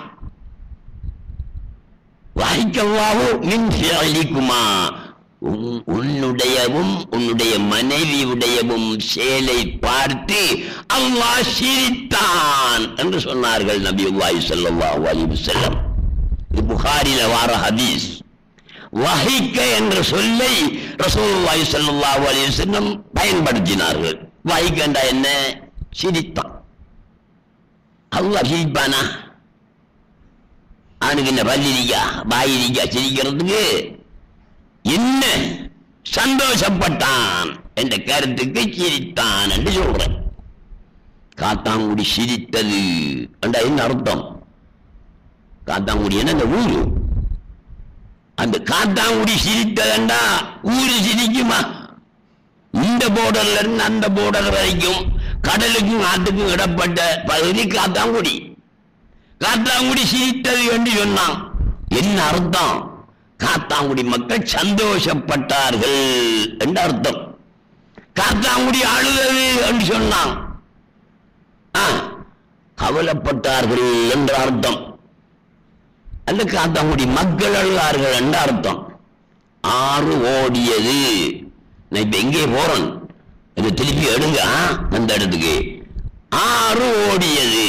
வஹிக்கல்லாஹு மின் ஃபிஅலிக்குமா உன்- உன்னுடையவும் உன்னுடைய மனைவியுடையவும் செயலை பார்த்து அல்லாஹ் சிரித்தான் என்று சொன்னார்கள் நபியுல்லாஹி ஸல்லல்லாஹு அலைஹி வஸல்லம் இது புகாரில வார ஹதீஸ் வஹிக்க என்ற சொல்லை ரசூலுல்லாஹி ஸல்லல்லாஹு அலைஹி வஸல்லம் பயன்படுத்தினார்கள் வஹிக்க என்றா என்ன சிரித்தான் அல்லாஹ் சிரிப்பானா அவனுக்கு என்ன பல்லிரிக்கா வாயிரிக்கா சிரிக்கிறதுக்கு என்ன சந்தோஷப்பட்டான் என்ற கருத்துக்கு சிரித்தான் என்று சொல்றேன் காத்தாங்குடி சிரித்தது என்றா என்ன அர்த்தம் காத்தாங்குடி என்ன அந்த ஊரு அந்த காத்தாங்குடி சிரித்ததண்டா ஊரு சிரிக்குமா இந்த போர்டர்ல இருந்து அந்த போர்டர் வரைக்கும் கடலுக்கும் ஆத்துக்கும் இடப்பட்ட பகுதி காத்தாங்குடி காத்தாங்குடி சிரித்தது என்று சொன்னான் என்ன அர்த்தம் காத்தாங்குடி மக்கள் சந்தோஷப்பட்டார்கள் என்று அர்த்தம் காத்தாங்குடி அழுதது என்று சொன்னான் ஆ, கவலைப்பட்டார்கள் என்ற அர்த்தம் அல்ல காத்தாங்குடி மக்கள் அழுதார்கள் என்ற அர்த்தம் ஆறு ஓடியது நான் இப்ப எங்கே போறேன் இதை திருப்பி எடுங்க ஆ, அந்த இடத்துக்கு ஆறு ஓடியது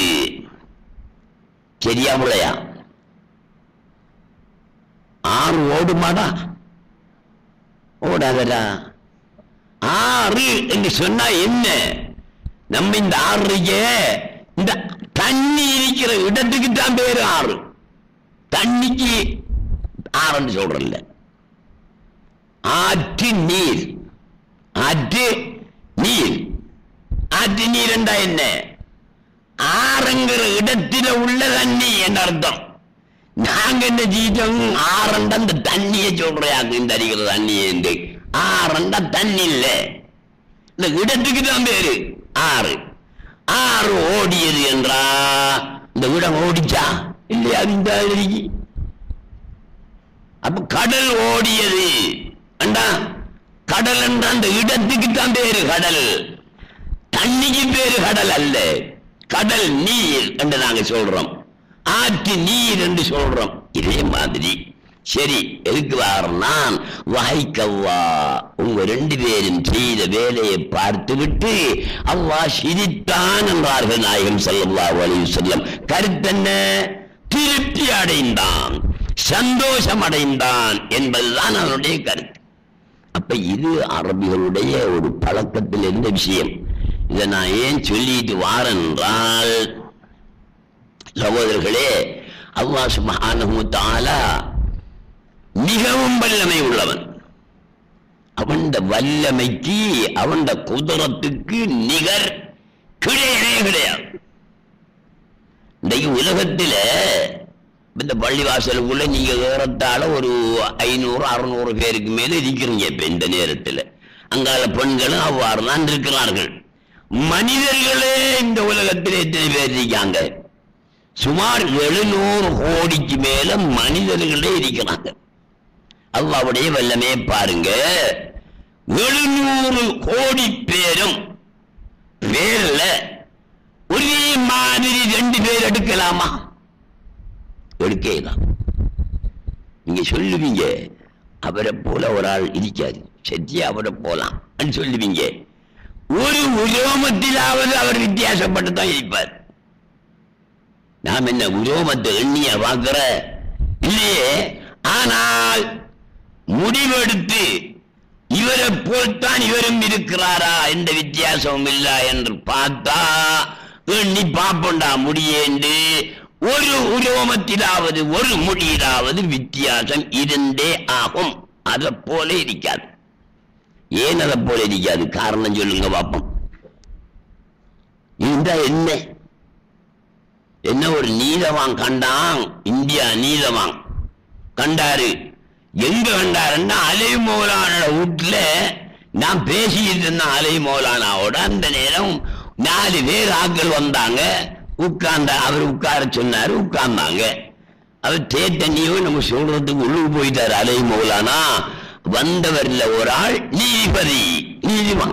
சரியா முறையா ஆறு ஓடுமாடா ஓடாதடா ஆறு என்று சொன்னா என்ன நம்ம இந்த ஆறு இருக்கே, இந்த தண்ணி இருக்கிற இடத்துக்கு தான் பேரு ஆறு தண்ணிக்கு ஆறுன்னு சொல்றல ஆற்று நீர் ஆற்று நீர் ஆற்று நீர் என்றா என்ன ஆறுங்கிற இடத்தில உள்ள தண்ணி என்ற அர்த்தம் நாங்க என்ன செய்தோம் ஆறண்ட அந்த தண்ணியை சொல்றாங்க இந்த அடிக்கிற தண்ணியை இந்த ஆறண்ட தண்ணி இல்ல இந்த இடத்துக்கு தான் பேரு ஆறு ஆறு ஓடியது என்றா இந்த இடம் ஓடிச்சா இல்லையா இந்த அருகி அப்ப கடல் ஓடியது அண்டா கடல் என்ற அந்த இடத்துக்கு தான் பேரு கடல் தண்ணிக்கு பேரு கடல் அல்ல கடல் நீர் என்று நாங்க சொல்றோம் ஆற்று நீர் என்று சொல்றோம் இதே மாதிரி சரி எதுக்கு வாரனான் வகைக்கவ்வா உங்க ரெண்டு பேரும் செய்த வேலையை பார்த்துவிட்டு அவ்வா சிரித்தான் என்றார்கள் நாயகம் ஸல்லல்லாஹு அலைஹி வஸல்லம் கருத்தென்ன திருப்தி அடைந்தான் சந்தோஷம் அடைந்தான் என்பதுதான் அவனுடைய கருத்து அப்ப இது அரபிகளுடைய ஒரு பழக்கத்தில் இருந்த விஷயம் இதை நான் ஏன் சொல்லிட்டு வாரேன் என்றால் சகோதரர்களே அல்லாஹ் சுப்ஹானஹு தஆலா மிகவும் வல்லமை உள்ளவன் அவன் வல்லமைக்கு அவன் குதிரத்துக்கு நிகர் கிடையவே கிடையாது இன்றைக்கு உலகத்தில இந்த பள்ளிவாசலுக்குள்ள நீங்க ஏறத்தாழ ஒரு ஐநூறு அறுநூறு பேருக்கு மேல இருக்கிறீங்க இப்ப இந்த நேரத்தில் அங்கால பெண்களும் அவ்வாறு தான் இருக்கிறார்கள் மனிதர்களே இந்த உலகத்தில் எத்தனை பேர் இருக்காங்க சுமார் எழுநூறு கோடிக்கு மேல மனிதர்களே இருக்கிறாங்க அல்லாவுடைய வல்லமே பாருங்க எழுநூறு கோடி பேரும் பேர்ல ஒரே மாதிரி ரெண்டு பேர் எடுக்கலாமா எடுக்கலாம் நீங்க சொல்லுவீங்க அவரை போல ஒரு ஆள் இருக்காது சரி அவரை போலாம் சொல்லுவீங்க ஒரு உரோமத்திலாவது அவர் வித்தியாசப்பட்டு தான் இருப்பார் நாம் என்ன உரோமத்தை எண்ணிய பார்க்கிற இல்லையே ஆனால் முடிவெடுத்து இவரை போல்தான் இவரும் இருக்கிறாரா எந்த வித்தியாசமும் இல்ல என்று பார்த்தா எண்ணி பாப்பண்டா முடியேண்டு ஒரு உரோமத்திலாவது ஒரு முடியிலாவது வித்தியாசம் இருந்தே ஆகும் அதை போல இருக்காது ஏன் அதை போல இருக்காது காரணம் சொல்லுங்க பாப்போம் இந்த என்ன என்ன ஒரு நீதவான் கண்டான் இந்தியா நீதவான் கண்டாரு எங்க கண்டாருன்னா அலை மௌலானோட வீட்டுல நான் பேசிட்டு இருந்தேன் அலை மௌலானாவோட அந்த நேரம் நாலு பேர் ஆட்கள் வந்தாங்க உட்கார்ந்த அவர் உட்கார சொன்னாரு உட்கார்ந்தாங்க அவர் தேத்தண்ணியோ நம்ம சொல்றதுக்கு உள்ளுக்கு போயிட்டாரு அலை மௌலானா வந்தவர்ல ஒரு ஆள் நீதிபதி நீதிவான்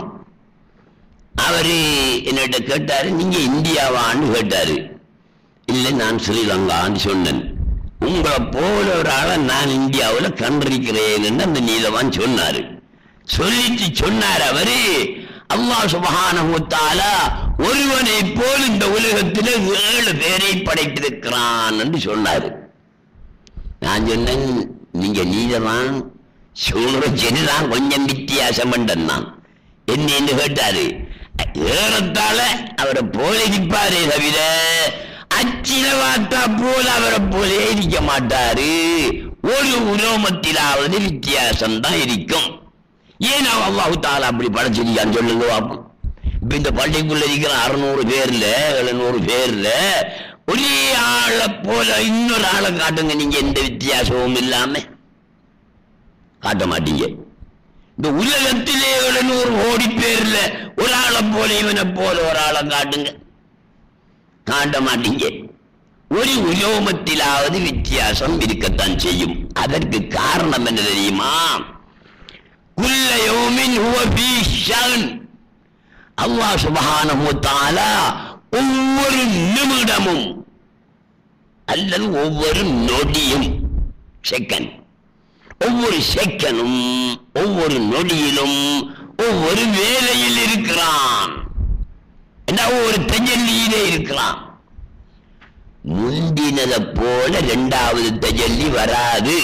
அவரு என்னிட்ட கேட்டாரு நீங்க இந்தியாவான்னு கேட்டாரு இல்லை நான் ஸ்ரீலங்கான்னு சொன்னேன் உங்களை போல ஒரு ஆளை நான் இந்தியாவுல கண்டிருக்கிறேன் அந்த நீதவான் சொன்னாரு சொல்லிட்டு சொன்னார் அவரு அல்லாஹ் சுபஹானஹு தஆலா ஒருவனை போல் இந்த உலகத்தில் ஏழு பேரை படைத்திருக்கிறான் என்று சொன்னாரு நான் சொன்னேன் நீங்க நீதவான் சொல்ற சரிதான் கொஞ்சம் வித்தியாசம் நான் என்னன்னு கேட்டாரு ஏறத்தால அவரை போல இருப்பாரே தவிர அச்சில பார்த்தா போல அவரை போலே இருக்க மாட்டாரு ஒரு உரோமத்திலாவது வித்தியாசம் தான் இருக்கும் ஏன் அவன் அல்லாஹு தாலா அப்படி படைச்சிருக்கான்னு சொல்லுங்க பாப்போம் இப்ப இந்த பள்ளிக்குள்ள இருக்கிற அறுநூறு பேர்ல எழுநூறு பேர்ல ஒரே ஆளை போல இன்னொரு ஆளை காட்டுங்க நீங்க எந்த வித்தியாசமும் இல்லாம காட்ட மாட்டீங்க இந்த உலகத்திலே எழுநூறு கோடி பேர்ல ஒரு ஆளை போல இவனை போல ஒரு ஆளை காட்டுங்க காட்ட மாட்டீங்க ஒரு உலோமத்திலாவது வித்தியாசம் இருக்கத்தான் செய்யும் அதற்கு காரணம் என்ன தெரியுமா குல்ல யௌமின் ஹுவ ஃபீ ஷஅன் அல்லாஹ் சுப்ஹானஹு வ தஆலா ஒவ்வொரு நிமிடமும் அல்லது ஒவ்வொரு நொடியும் செகண்ட் ஒவ்வொரு செகண்டும் ஒவ்வொரு நொடியிலும் ஒவ்வொரு வேலையில் இருக்கிறான் என்ன ஒரு தஜல்லியிலே இருக்கிறான் முந்தினதை போல இரண்டாவது தஜல்லி வராது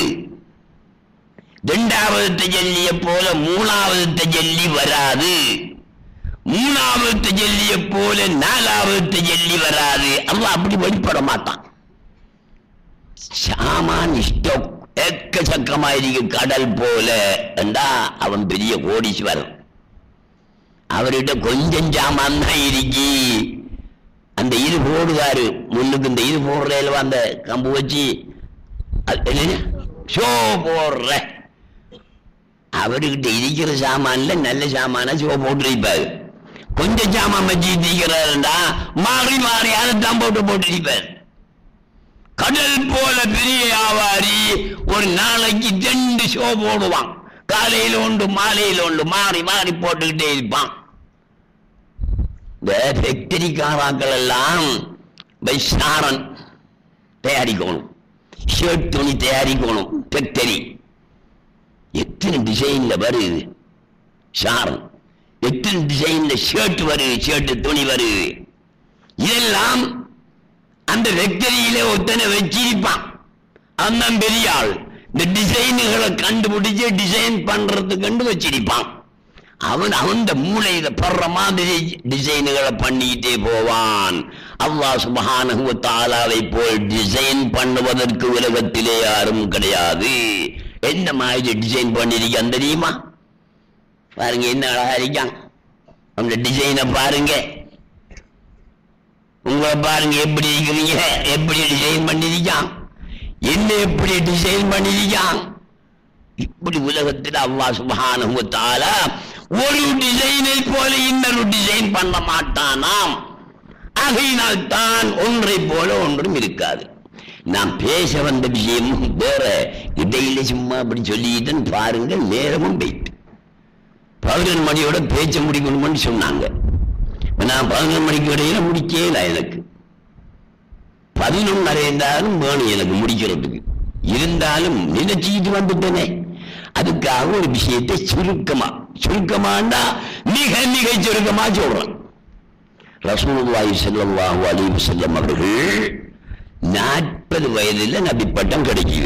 இரண்டாவது தஜல்லிய போல மூணாவது தஜல்லி வராது மூணாவது தஜல்லிய போல நாலாவது தஜல்லி வராது அவன் அப்படி வெளிப்பட மாட்டான் சாமான் இஷ்டம் எக்கச்சக்கமாയിരിக்கும் கடல் போல என்றா அவன் பெரிய கோடீஸ்வரன் அவர்கிட்ட கொஞ்சம் சாமான் தான் இருக்கி அந்த இது போடுவாரு முன்னுக்கு இந்த இது போடுறதுல அந்த கம்பு வச்சு அது என்னது? ஷோ போடுற அவர்கிட்ட இருக்கிற சாமான்ல நல்ல சாமான ஷோ போட்டுருப்பாரு கொஞ்சம் சாமான் வச்சு இருக்கிறாருண்டா மாறி மாறி அதைத்தான் போட்டு போட்டுருப்பார் கடல் போல பெரிய வியாபாரி ஒரு நாளைக்கு ரெண்டு ஷோ போடுவான் காலையில உண்டு மாலையில உண்டு மாறி மாறி போட்டுக்கிட்டே இருப்பான் இந்த ஃபேக்டரிக்காராக்கள் எல்லாம் வைசாரன் தயாரிக்கணும் ஷர்ட் துணி தயாரிக்கணும் ஃபேக்டரி எத்தனை டிசைன்ல வருது ஷாரன் எத்தனை டிசைன்ல ஷர்ட் வருது ஷர்ட் துணி வருது இதெல்லாம் அந்த ஃபேக்டரியில ஒருத்தனை வச்சிருப்பான் அவன் பெரிய ஆள் இந்த டிசைனுகளை கண்டுபிடிச்சு டிசைன் பண்றதுக்கு கண்டு வச்சிருப்பான் அவன் அவன் மூளையில படுற மாதிரி டிசைனுகளை பண்ணிக்கிட்டே போவான் அல்லாஹ் சுபஹானஹு வ தஆலாவை போல் டிசைன் பண்ணுவதற்கு உலகத்திலே யாரும் கிடையாது என்ன மாதிரி டிசைன் பண்ணிருக்கான் தெரியுமா பாருங்க என்ன அழகா இருக்கான் அந்த டிசைனை பாருங்க உங்களை பாருங்க எப்படி இருக்கிறீங்க எப்படி டிசைன் பண்ணிருக்கான் என்ன எப்படி டிசைன் பண்ணிருக்கான் இப்படி உலகத்தில் அல்லாஹ் சுப்ஹானஹு வ தஆலா ஒரு டிசைனை போல இன்னொரு டிசைன் பண்ண மாட்டானாம் ஆகையினால் தான் ஒன்றை போல ஒன்றும் இருக்காது நான் பேச வந்த விஷயமும் வேற இடையில சும்மா அப்படி சொல்லிட்டேன் பாருங்க நேரமும் போயிட்டு பதினொரு மணியோட பேச்ச முடிக்கணும்னு சொன்னாங்க நான் பதினொரு மணிக்கு இடையில முடிக்கல எனக்கு பதினொன்னரை இருந்தாலும் வேணும் எனக்கு முடிக்கிறதுக்கு இருந்தாலும் நினைச்சுக்கிட்டு வந்துட்டேனே அதுக்காக ஒரு விஷயத்தை சுருக்கமா சுருக்கமாண்டா மிக மிக சுருக்கமா சொல்றேன் ரசூலுல்லாஹி ஸல்லல்லாஹு அலைஹி வஸல்லம் அவர்கள் நாற்பது வயதுல நபி பட்டம் கிடைக்குது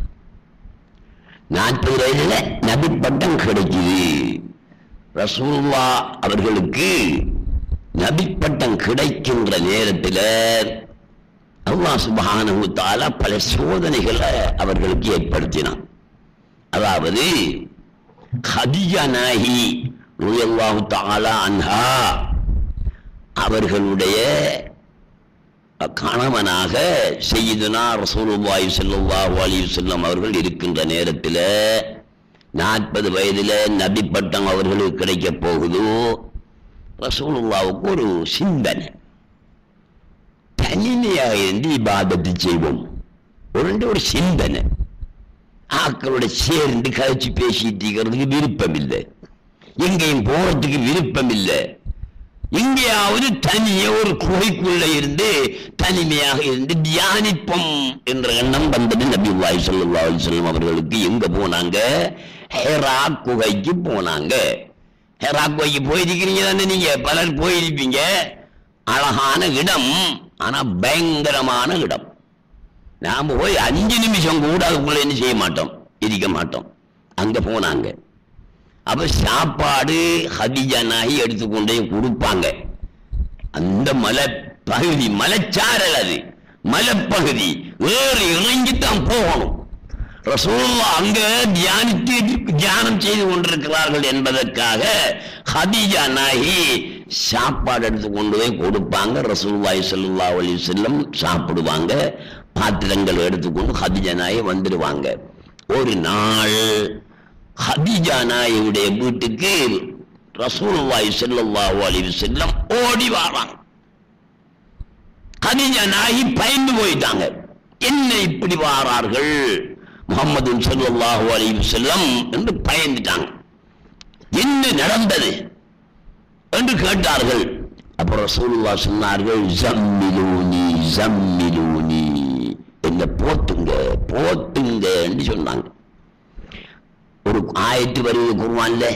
நாற்பது வயதுல நபி பட்டம் கிடைக்குது ரசூலுல்லா அவர்களுக்கு நபி பட்டம் கிடைக்கின்ற நேரத்தில் அல்லாஹ் சுப்ஹானஹு தஆலா பல சோதனைகளை அவர்களுக்கு ஏற்படுத்தினான் அதாவது ஹதிஜா நாஹி ரலியல்லாஹு தஆலா அன்ஹா அவர்களுடைய கணவனாக செய்யுதுனா ரசூலுல்லாஹி ஸல்லல்லாஹு அலைஹி வஸல்லம் அவர்கள் இருக்கின்ற நேரத்தில் நாற்பது வயதில் நபி பட்டம் அவர்களுக்கு கிடைக்க போகுதோ ரசூலுல்லாவுக்கு ஒரு சிந்தனை தனிமையாக இருந்து இபாதத்து செய்வோம் ஒரு ஒரு சிந்தனை ஆக்களோட சேர்ந்து கழிச்சு பேசிட்டு இருக்கிறதுக்கு விருப்பம் இல்லை எங்கேயும் போறதுக்கு விருப்பம் இல்லை எங்கேயாவது தனியே ஒரு குகைக்குள்ள இருந்து தனிமையாக இருந்து தியானிப்போம் என்ற எண்ணம் வந்தது நபி வாய் ஸல்லல்லாஹு அலைஹி வஸல்லம் அவர்களுக்கு எங்க போனாங்க ஹெரா குகைக்கு போனாங்க ஹெரா குகைக்கு போயிருக்கிறீங்க தானே நீங்க பலர் போயிருப்பீங்க அழகான இடம் ஆனா பயங்கரமான இடம் நாம போய் அஞ்சு நிமிஷம் கூட அதுக்குள்ள என்ன செய்ய மாட்டோம் இருக்க மாட்டோம் அங்க போனாங்க அப்ப சாப்பாடு ஹதிஜா நாயி எடுத்துக்கொண்டே கொடுப்பாங்க அந்த மலை பகுதி மலைச்சாரல் அது மலைப்பகுதி ஏறி இறங்கித்தான் போகணும் ரசூலுல்லாஹ் அங்க தியானித்து தியானம் செய்து கொண்டிருக்கிறார்கள் என்பதற்காக ஹதீஜா நாயி சாப்பாடு எடுத்து கொண்டு போய் கொடுப்பாங்க ரசூலுல்லாஹி ஸல்லல்லாஹு அலைஹி வஸல்லம் சாப்பிடுவாங்க பாத்திரங்கள் எடுத்துக்கொண்டு ஹதீஜா நாயி வந்துடுவாங்க ஒரு நாள் ஹதீஜா நாயுடைய வீட்டுக்கு ரசூலுல்லாஹி ஸல்லல்லாஹு அலைஹி வஸல்லம் ஓடி வராங்க ஹதீஜா நாயி பயந்து போயிட்டாங்க என்ன இப்படி வாரார்கள் முகமது ஸல்லல்லாஹு அலைஹி வஸல்லம் என்று பயந்துட்டாங்க என்ன நடந்தது என்று கேட்டார்கள் அப்ப ரசூலுல்லாஹ் சொன்னார்கள் ஜம்மிலூனி ஜம்மிலூனி என்ன போத்துங்க போத்துங்க என்று சொன்னாங்க ஒரு ஆயத்து வருது குர்ஆன்ல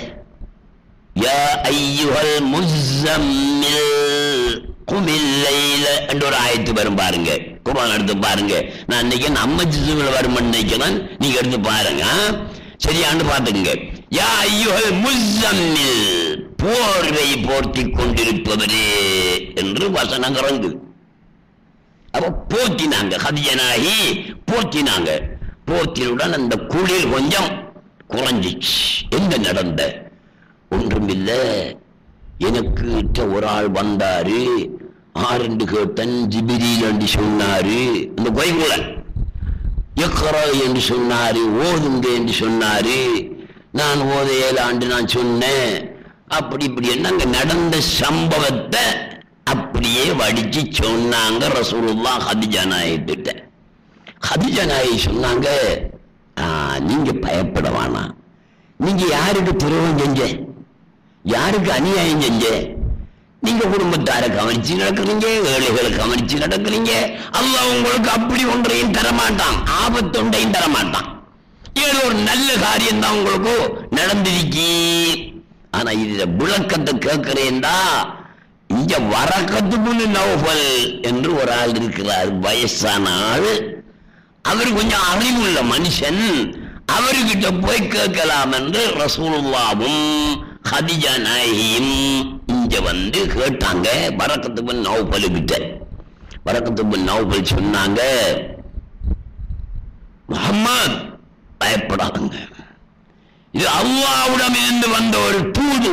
யா ஐயுஹல் முஸம்மில் குமில் லைல என்ற ஒரு ஆயத்து வரும் பாருங்க குர்ஆன் எடுத்து பாருங்க நான் இன்னைக்கு நம்ம ஜிசுவில் வரும் நினைக்கிறேன் நீங்க எடுத்து பாருங்க ஆ? சரியான்னு பாத்துங்க யா ஐயுஹல் முஸம்மில் போர்வை போர்த்தி கொண்டிருப்பவரே என்று வசனம் இறங்குது அப்ப போத்தினாங்க ஹதிஜனாகி போத்தினாங்க போத்தினுடன் அந்த குளிர் கொஞ்சம் குறைஞ்சிச்சு என்ன நடந்த ஒன்றுமில்ல எனக்கு கிட்ட ஒரு ஆள் வந்தாரு ஆரெண்டு கேட்டன் ஜிபிரில் என்று சொன்னாரு இந்த கோயிலுல எக்கரா என்று சொன்னாரு ஓதுங்க என்று சொன்னாரு நான் ஓத ஏழாண்டு நான் சொன்னேன் அப்படி இப்படி என்ன அங்க நடந்த சம்பவத்தை அப்படியே வடிச்சு சொன்னாங்க ரசூலுல்லா ஹதிஜா நாயிட்ட ஹதிஜா நாயி சொன்னாங்க "ஆ, நீங்க பயப்பட வேணாம் நீங்க யாருக்கு துரோகம் செஞ்ச யாருக்கு அநியாயம் செஞ்ச நீங்க குடும்பத்தார கவனிச்சு நடக்கிறீங்க ஏழைகளை கவனிச்சு நடக்கிறீங்க அல்லாஹ் உங்களுக்கு அப்படி ஒன்றையும் தரமாட்டான் ஆபத்தொன்றையும் தரமாட்டான் ஏதோ ஒரு நல்ல காரியம் தான் உங்களுக்கு நடந்திருக்கி ஆனா இதுல விளக்கத்தை கேட்கிறேன்டா இங்க வரக்கத்துக்கு நௌஃபல் என்று ஒரு ஆள் இருக்கிறார் வயசான ஆள் அவர் கொஞ்சம் அறிவுள்ள மனுஷன் அவர்கிட்ட போய் கேட்கலாம் என்று ரசூலுல்லாவும் ஹதிஜா நாயகியும் இங்க வந்து கேட்டாங்க வரக்கத்து பின் நௌபலு கிட்ட வரக்கத்து பின் நௌபல் சொன்னாங்க முகம்மது பயப்படாதுங்க இது அல்லாவிடம் இருந்து வந்த ஒரு தூது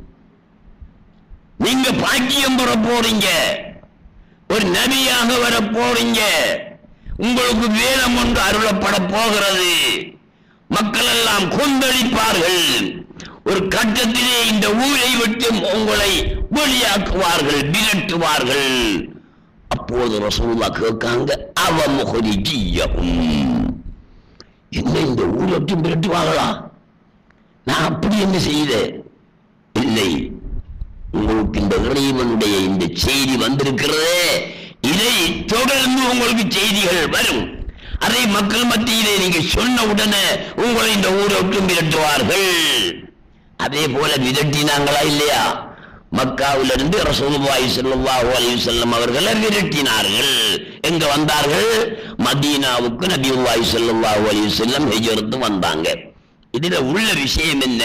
நீங்க பாக்கியம் பெற போறீங்க ஒரு நபியாக வர போறீங்க உங்களுக்கு வேதம் ஒன்று அருளப்பட போகிறது மக்கள் எல்லாம் கொந்தளிப்பார்கள் ஒரு கட்டத்திலே இந்த ஊரை விட்டு உங்களை வெளியாக்குவார்கள் விரட்டுவார்கள் அப்போது ரசூலுல்லாஹ் கேட்காங்க அவ முகரிஜியகும் என்ன இந்த ஊரை விட்டு விரட்டுவாங்களா நான் அப்படி என்ன செய்தேன் இல்லை உங்களுக்கு இந்த இறைவனுடைய இந்த செய்தி வந்திருக்கிறதே இதை தொடர்ந்து உங்களுக்கு செய்திகள் வரும் அதை மக்கள் மத்தியிலே நீங்க சொன்ன உடனே உங்களை இந்த ஊரை விட்டு விரட்டுவார்கள் அதே போல விரட்டினாங்களா இல்லையா மக்காவிலிருந்து ரசூலுல்லாஹி ஸல்லல்லாஹு அலைஹி வஸல்லம் அவர்களை விரட்டினார்கள் எங்க வந்தார்கள் மதீனாவுக்கு நபியுல்லாஹி ஸல்லல்லாஹு அலைஹி வஸல்லம் ஹிஜ்ரத்து வந்தாங்க இதுல உள்ள விஷயம் என்ன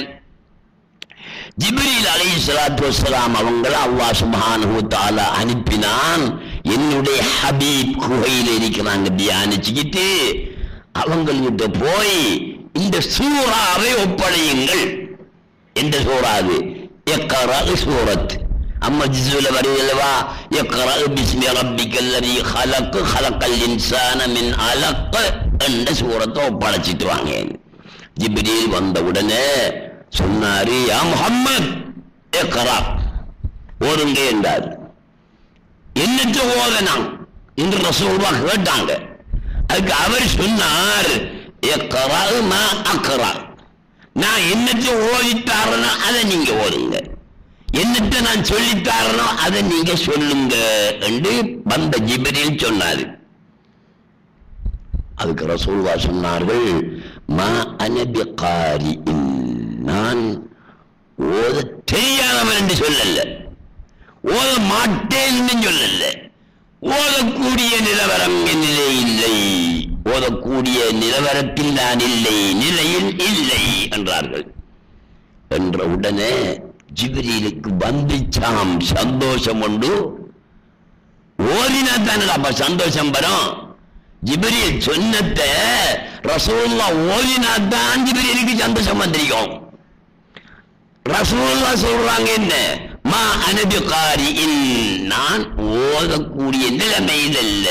ஜிப்ரீல் அலைஹி ஸலாத்து வஸலாம் அவங்கள அல்லாஹ் சுப்ஹானஹு வ தஆலா அனுப்பினான் என்னுடைய ஹபீப் குகையில் இருக்கிறாங்க தியானிச்சுக்கிட்டு அவங்கள்கிட்ட போய் இந்த சூறாவை ஒப்படையுங்கள் எந்த சூறா அது எக்கரா சூரத் அம்மா ஜிசுல வருகிறவா இக்ரா பிஸ்மி ரப்பிக்கல்லதி ஹலக் ஹலக்கல் இன்சான மின் அலக் என்ற சூரத்தை ஒப்படைச்சிட்டு வாங்க ஜிப்ரீல் வந்த உடனே சொன்னாரு யா முஹம்மத் இக்ரா ஓதுங்க என்றார் என்னட்டு ஓதனான் என்று ரசூலுவா கேட்டாங்க அதுக்கு அவர் சொன்னார் இக்ரா மா அக்ரா நான் என்னத்தை ஓதித்தாரனோ அதை நீங்க ஓதுங்க என்னத்தை நான் சொல்லித்தாரனோ அதை நீங்க சொல்லுங்க என்று வந்த ஜிபரில் சொன்னாரு அதுக்கு ரசூல்வா சொன்னார்கள் மா அனபி காரி நான் ஓத தெரியாதவன் என்று சொல்லல ஓத மாட்டேன் என்று சொல்லல ஓதக்கூடிய நிலவரம் என்னிலே இல்லை ஓதக்கூடிய நிலவரத்தில் நான் இல்லை நிலையில் இல்லை என்றார்கள் என்ற உடனே ஜிபிரிலுக்கு வந்துச்சாம் சந்தோஷம் உண்டு ஓதினா தானே அப்ப சந்தோஷம் வரும் ஜிபிரில் சொன்னத ரசூல்லா ஓதினா தான் ஜிபிரிலுக்கு சந்தோஷம் வந்திருக்கும் ரசூல்லா சொல்றாங்க என்ன மா அனபிகாரி நான் ஓதக்கூடிய நிலைமையில் அல்ல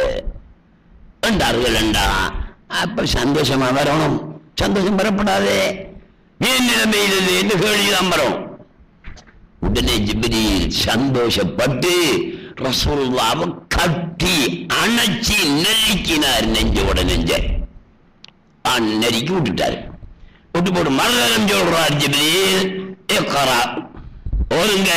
என்றார்கள் என்றா அப்ப சந்தோஷமா வரணும் சந்தோஷம் வரப்படாதே ஏன் நிலைமையில் இல்லை என்று கேள்விதான் வரும் உடனே ஜிப்ரீல் சந்தோஷப்பட்டு ரசூலுல்லாவை கட்டி அணைச்சி நெருக்கினார் நெஞ்சோட நெஞ்ச ஆ, நெருக்கி விட்டுட்டாரு விட்டு போட்டு மறுதரம் சொல்றார் ஜிப்ரீல் இக்ரா ஓதுங்க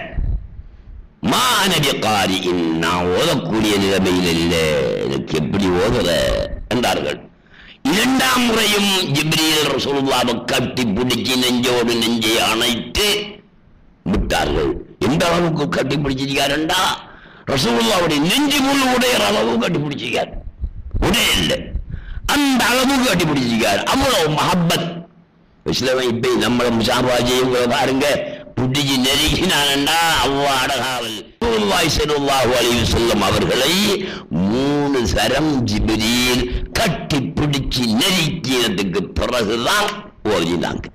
மா நபி காரி நான் ஓதக்கூடிய நிலைமையில் இல்லை எனக்கு எப்படி ஓதுற என்றார்கள் இரண்டாம் முறையும் ஜிப்ரீல் ரசூலுல்லாவை கட்டி பிடிச்சி நெஞ்சோடு நெஞ்சை அணைத்து விட்டார்கள் எந்த அளவுக்கு கட்டி பிடிச்சிருக்காருண்டா ரசூலுல்லாவுடைய நெஞ்சு முள் உடையிற அளவு கட்டி பிடிச்சிருக்கார் உடைய இல்லை அந்த அளவுக்கு கட்டி பிடிச்சிருக்காரு அவ்வளவு மஹப்பத் இஸ்லாம இப்ப நம்மள முசாபாஜியும் பாருங்க புட்டிஜி நெருகினான்டா அவ்வா அடகாவல் ரசூலுல்லாஹி ஸல்லல்லாஹு அலைஹி வஸல்லம் அவர்களை மூணு சரம் ஜிப்ரீல் கட்டி பிடிச்சி நெருக்கினதுக்கு பிறகுதான் ஓதினாங்க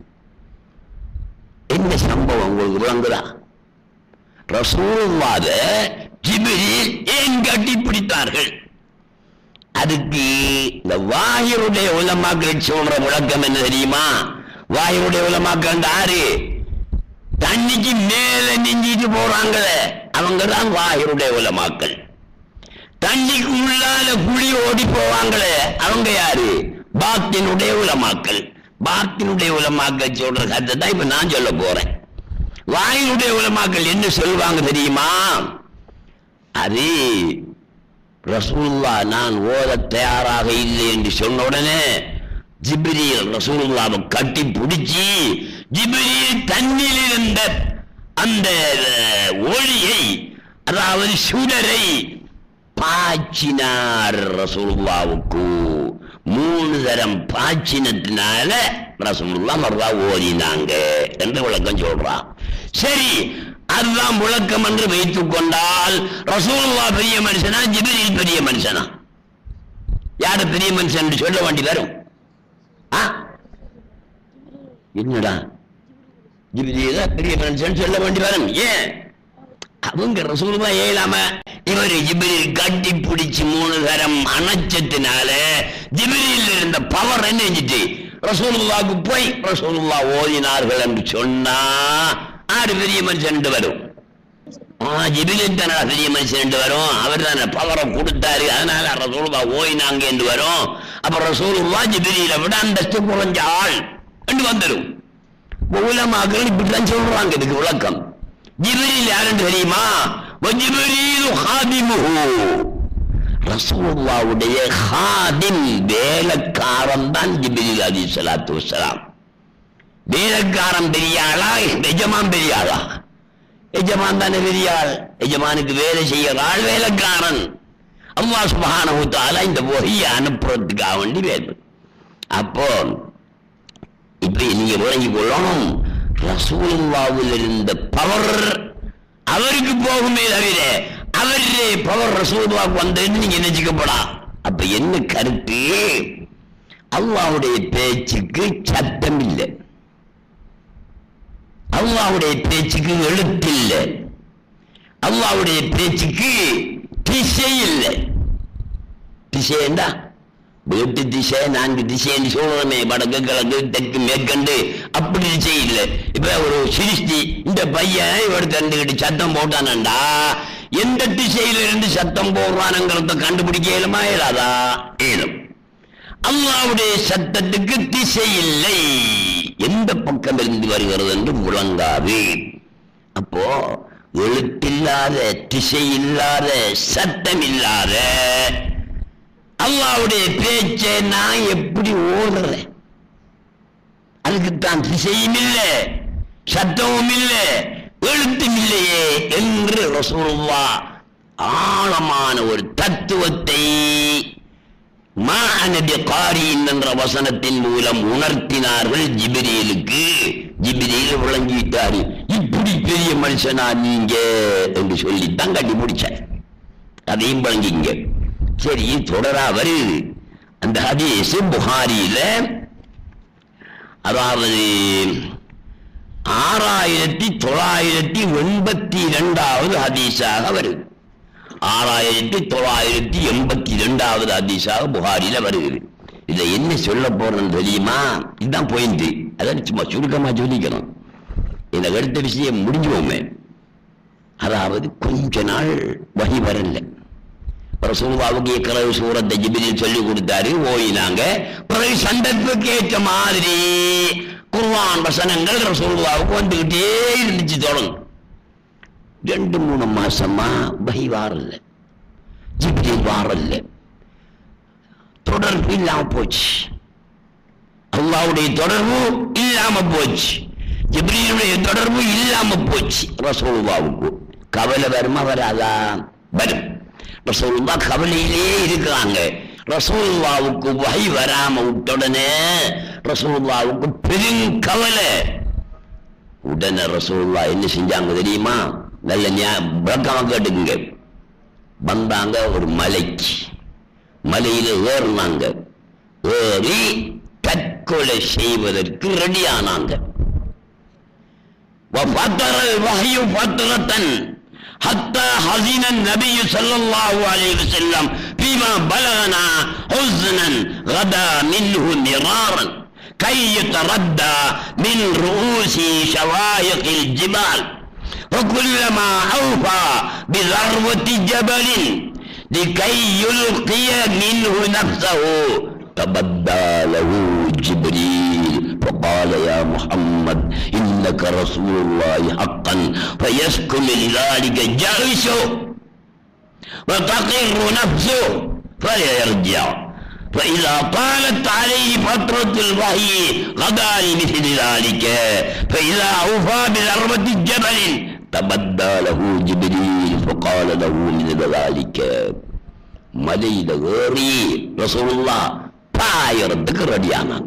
என்ன சம்பவம் உங்களுக்கு விளங்குதா ரசூலுல்லாத ஜிப்ரீல் ஏன் கட்டி பிடித்தார்கள் அதுக்கு இந்த வாயுடைய உலமாக்கள் சொல்ற முழக்கம் என்ன தெரியுமா வாயுடைய உலமாக்கள் ஆறு தண்ணிக்கு மேல நெஞ்சிட்டு போறாங்களே அவங்க தான் வாயுடைய உலமாக்கள் தண்ணிக்கு உள்ளால குழி ஓடி போவாங்களே அவங்க யாரு பாத்தினுடைய உலமாக்கள் பாத்தினுடைய உலமாக்கள் சொல்ற கதை தான் இப்ப நான் சொல்ல போறேன் வாயினுடைய உலமாக்கள் என்ன சொல்லுவாங்க தெரியுமா அது ரசூலுல்லா நான் ஓத தயாராக இல்லை என்று சொன்ன உடனே ஜிப்ரீல் ரசூலுல்லாவை கட்டி பிடிச்சி ஜிப்ரீல் தண்ணில் இருந்த அந்த அஹ், ஒளியை அதாவது சுடரை பாய்ச்சினார் ரசூலுல்லாவுக்கு மூணு தரம் பாய்ச்சினத்தினால ரசூலுல்லா மறுதா ஓதினாங்க என்று விளக்கம் சொல்றான் சரி அதுதான் விளக்கம் என்று வைத்துக் கொண்டால் ரசூலுல்லா பெரிய மனுஷனா ஜிப்ரீல் பெரிய மனுஷனா யாரு பெரிய மனுஷன் என்று சொல்ல வேண்டி வரும் ஆ? என்னடா ஜிப்ரீல் தான் பெரிய மனுஷன் சொல்ல வேண்டி வரும் ஏன் அவங்க ரசூலுமா ஏலாம இவர் ஜிப்ரீல் கட்டி பிடிச்சு மூணு தரம் அணைச்சத்தினால ஜிப்ரீல் இருந்த பவர் என்ன செஞ்சுட்டு ரசூலுல்லாவுக்கு போய் ரசூலுல்லா ஓதினார்கள் என்று சொன்னா ஆறு பெரிய மனுஷன் வரும் ஆ, ஜிப்ரீல் தானே பெரிய மனுஷன் வரும் அவர் தானே பவரை கொடுத்தாரு அதனால ரசூலுல்லா ஓயினாங்க என்று வரும் அப்ப ரசூலுல்லா ஜிப்ரீலை விட அந்தஸ்து குறைஞ்ச ஆள் என்று வந்துடும் உலமாக்கள் இப்படிதான் சொல்றாங்க இதுக்கு விளக்கம் ஜிப்ரீல் யாருன்னு தெரியுமா வஜிப்ரீலு ஹாதிமுஹு ரசூலுல்லாவுடைய ஹாதிம் வேலைக்காரன் தான் ஜிப்ரீல் அலி ஸலாத்து வஸலாம் வேலைக்காரன் பெரிய ஆளா எஜமான் பெரிய ஆளா எஜமான் தானே பெரிய ஆள் எஜமானுக்கு வேலை செய்யற ஆள் வேலைக்காரன் அல்லாஹ் சுப்ஹானஹு தஆலா இந்த வஹியை அனுப்புறதுக்காக வேண்டி வேணும் அப்போ இப்ப நீங்க விளங்கி கொள்ளணும் ரசூலுல்லாவில் இருந்த பவர் அவருக்கு போகுமே தவிர அவரே பவர் ரசூலுல்லாவுக்கு வந்ததுன்னு நீங்க நினைச்சுக்கப்படா அப்ப என்ன கருத்து அல்லாவுடைய பேச்சுக்கு சத்தம் இல்லை அல்லாவுடைய பேச்சுக்கு எழுத்து இல்லை அல்லாவுடைய பேச்சுக்கு திசை இல்லை திசைண்டா வீட்டு திசை நான்கு திசைன்னு சொல்றமே வடக்கு கிழக்கு தெற்கு மேற்கண்டு அப்படி திசை இல்லை இப்ப ஒரு சிருஷ்டி இந்த பையன் இவர் தந்துக்கிட்டு சத்தம் போட்டானண்டா எந்த திசையில இருந்து சத்தம் போடுறானுங்கிறத கண்டுபிடிக்க இயலுமா இயலாதா இயலும் அல்லாவுடைய சத்தத்துக்கு திசை இல்லை எந்த பக்கம் இருந்து வருகிறது என்று முழங்காது அப்போ எழுத்தில்லாத திசை இல்லாத சத்தம் இல்லாத அல்லாவுடைய பேச்சை நான் எப்படி ஓடுறேன் அதுக்குத்தான் திசையும் இல்லை சத்தமும் இல்லை எழுத்தும் இல்லையே என்று ரசூலுல்லா ஆழமான ஒரு தத்துவத்தை மானபி காரின் என்ற வசனத்தின் மூலம் உணர்த்தினார்கள் ஜிபிரியலுக்கு ஜிபிரியில் விளங்கிட்டாரு இப்படி பெரிய மனுஷனா நீங்க என்று சொல்லி தான் கட்டி முடிச்சார் அதையும் விளங்கிங்க சரி தொடரா வருது அந்த ஹதீஸ் புகாரியில அதாவது ஆறாயிரத்தி தொள்ளாயிரத்தி எண்பத்தி இரண்டாவது ஹதீஸாக வருது ஆறாயிரத்தி தொள்ளாயிரத்தி எண்பத்தி இரண்டாவது ஹதீஸாக புகாரில வருகிறது இதுல என்ன சொல்ல போறேன்னு தெரியுமா இதுதான் பாயிண்ட் அதான் சும்மா சுருக்கமா சொல்லிக்கிறோம் இந்த அடுத்த விஷயம் முடிஞ்சுவோமே அதாவது கொஞ்ச நாள் வகி வரல ரசூலுல்லாவுக்கு இக்கரவு சூரத்தை ஜிபிரில் சொல்லி கொடுத்தாரு ஓயினாங்க பிறகு சந்தர்ப்பக்கு ஏற்ற மாதிரி குர்ஆன் வசனங்கள் ரசூலுல்லாவுக்கு வந்துகிட்டே இருந்துச்சு தொடங்கும் ரெண்டு மூணு மாசமா வகி வாரல ஜிபிரில் வாரல தொடர்பு இல்லாம போச்சு அல்லாவுடைய தொடர்பு இல்லாம போச்சு ஜிப்ரீலுடைய தொடர்பு இல்லாம போச்சு ரசூலுல்லாவுக்கு கவலை வருமா வராதா வரும் ரசூலுல்லா கவலையிலே இருக்கிறாங்க ரசூலுல்லாவுக்கு வகை வராம விட்டோடனே ரசூலுல்லாவுக்கு பெரும் கவலை உடனே ரசூலுல்லா என்ன செஞ்சாங்க தெரியுமா நல்ல ஞா- விளக்கமா கேட்டுக்குங்க வந்தாங்க ஒரு மலைக்கு மலையில ஏறினாங்க ஏறி தற்கொலை செய்வதற்கு ரெடியானாங்க وفتر الوحي فترة حتى حزن النبي صلى الله عليه وسلم فيما بلغنا حزنا غدا منه مرارا كي يتردى من رؤوس شوائق الجبال وكلما أوفى بذروة جبل لكي يلقي منه نفسه تبدى له جبريل فقال يا محمد إنك رسول الله حقا فيسكن لذلك جرسه وتقر نفسه فلا يرجع فإذا طالت عليه فترة الوحي غدا لمثل ذلك فإذا أوفى بذروة جبل تبدى له جبريل فقال له مثل ذلك மலையில ஏறி ரசூலுல்லா பாயறதுக்கு ரெடியானாங்க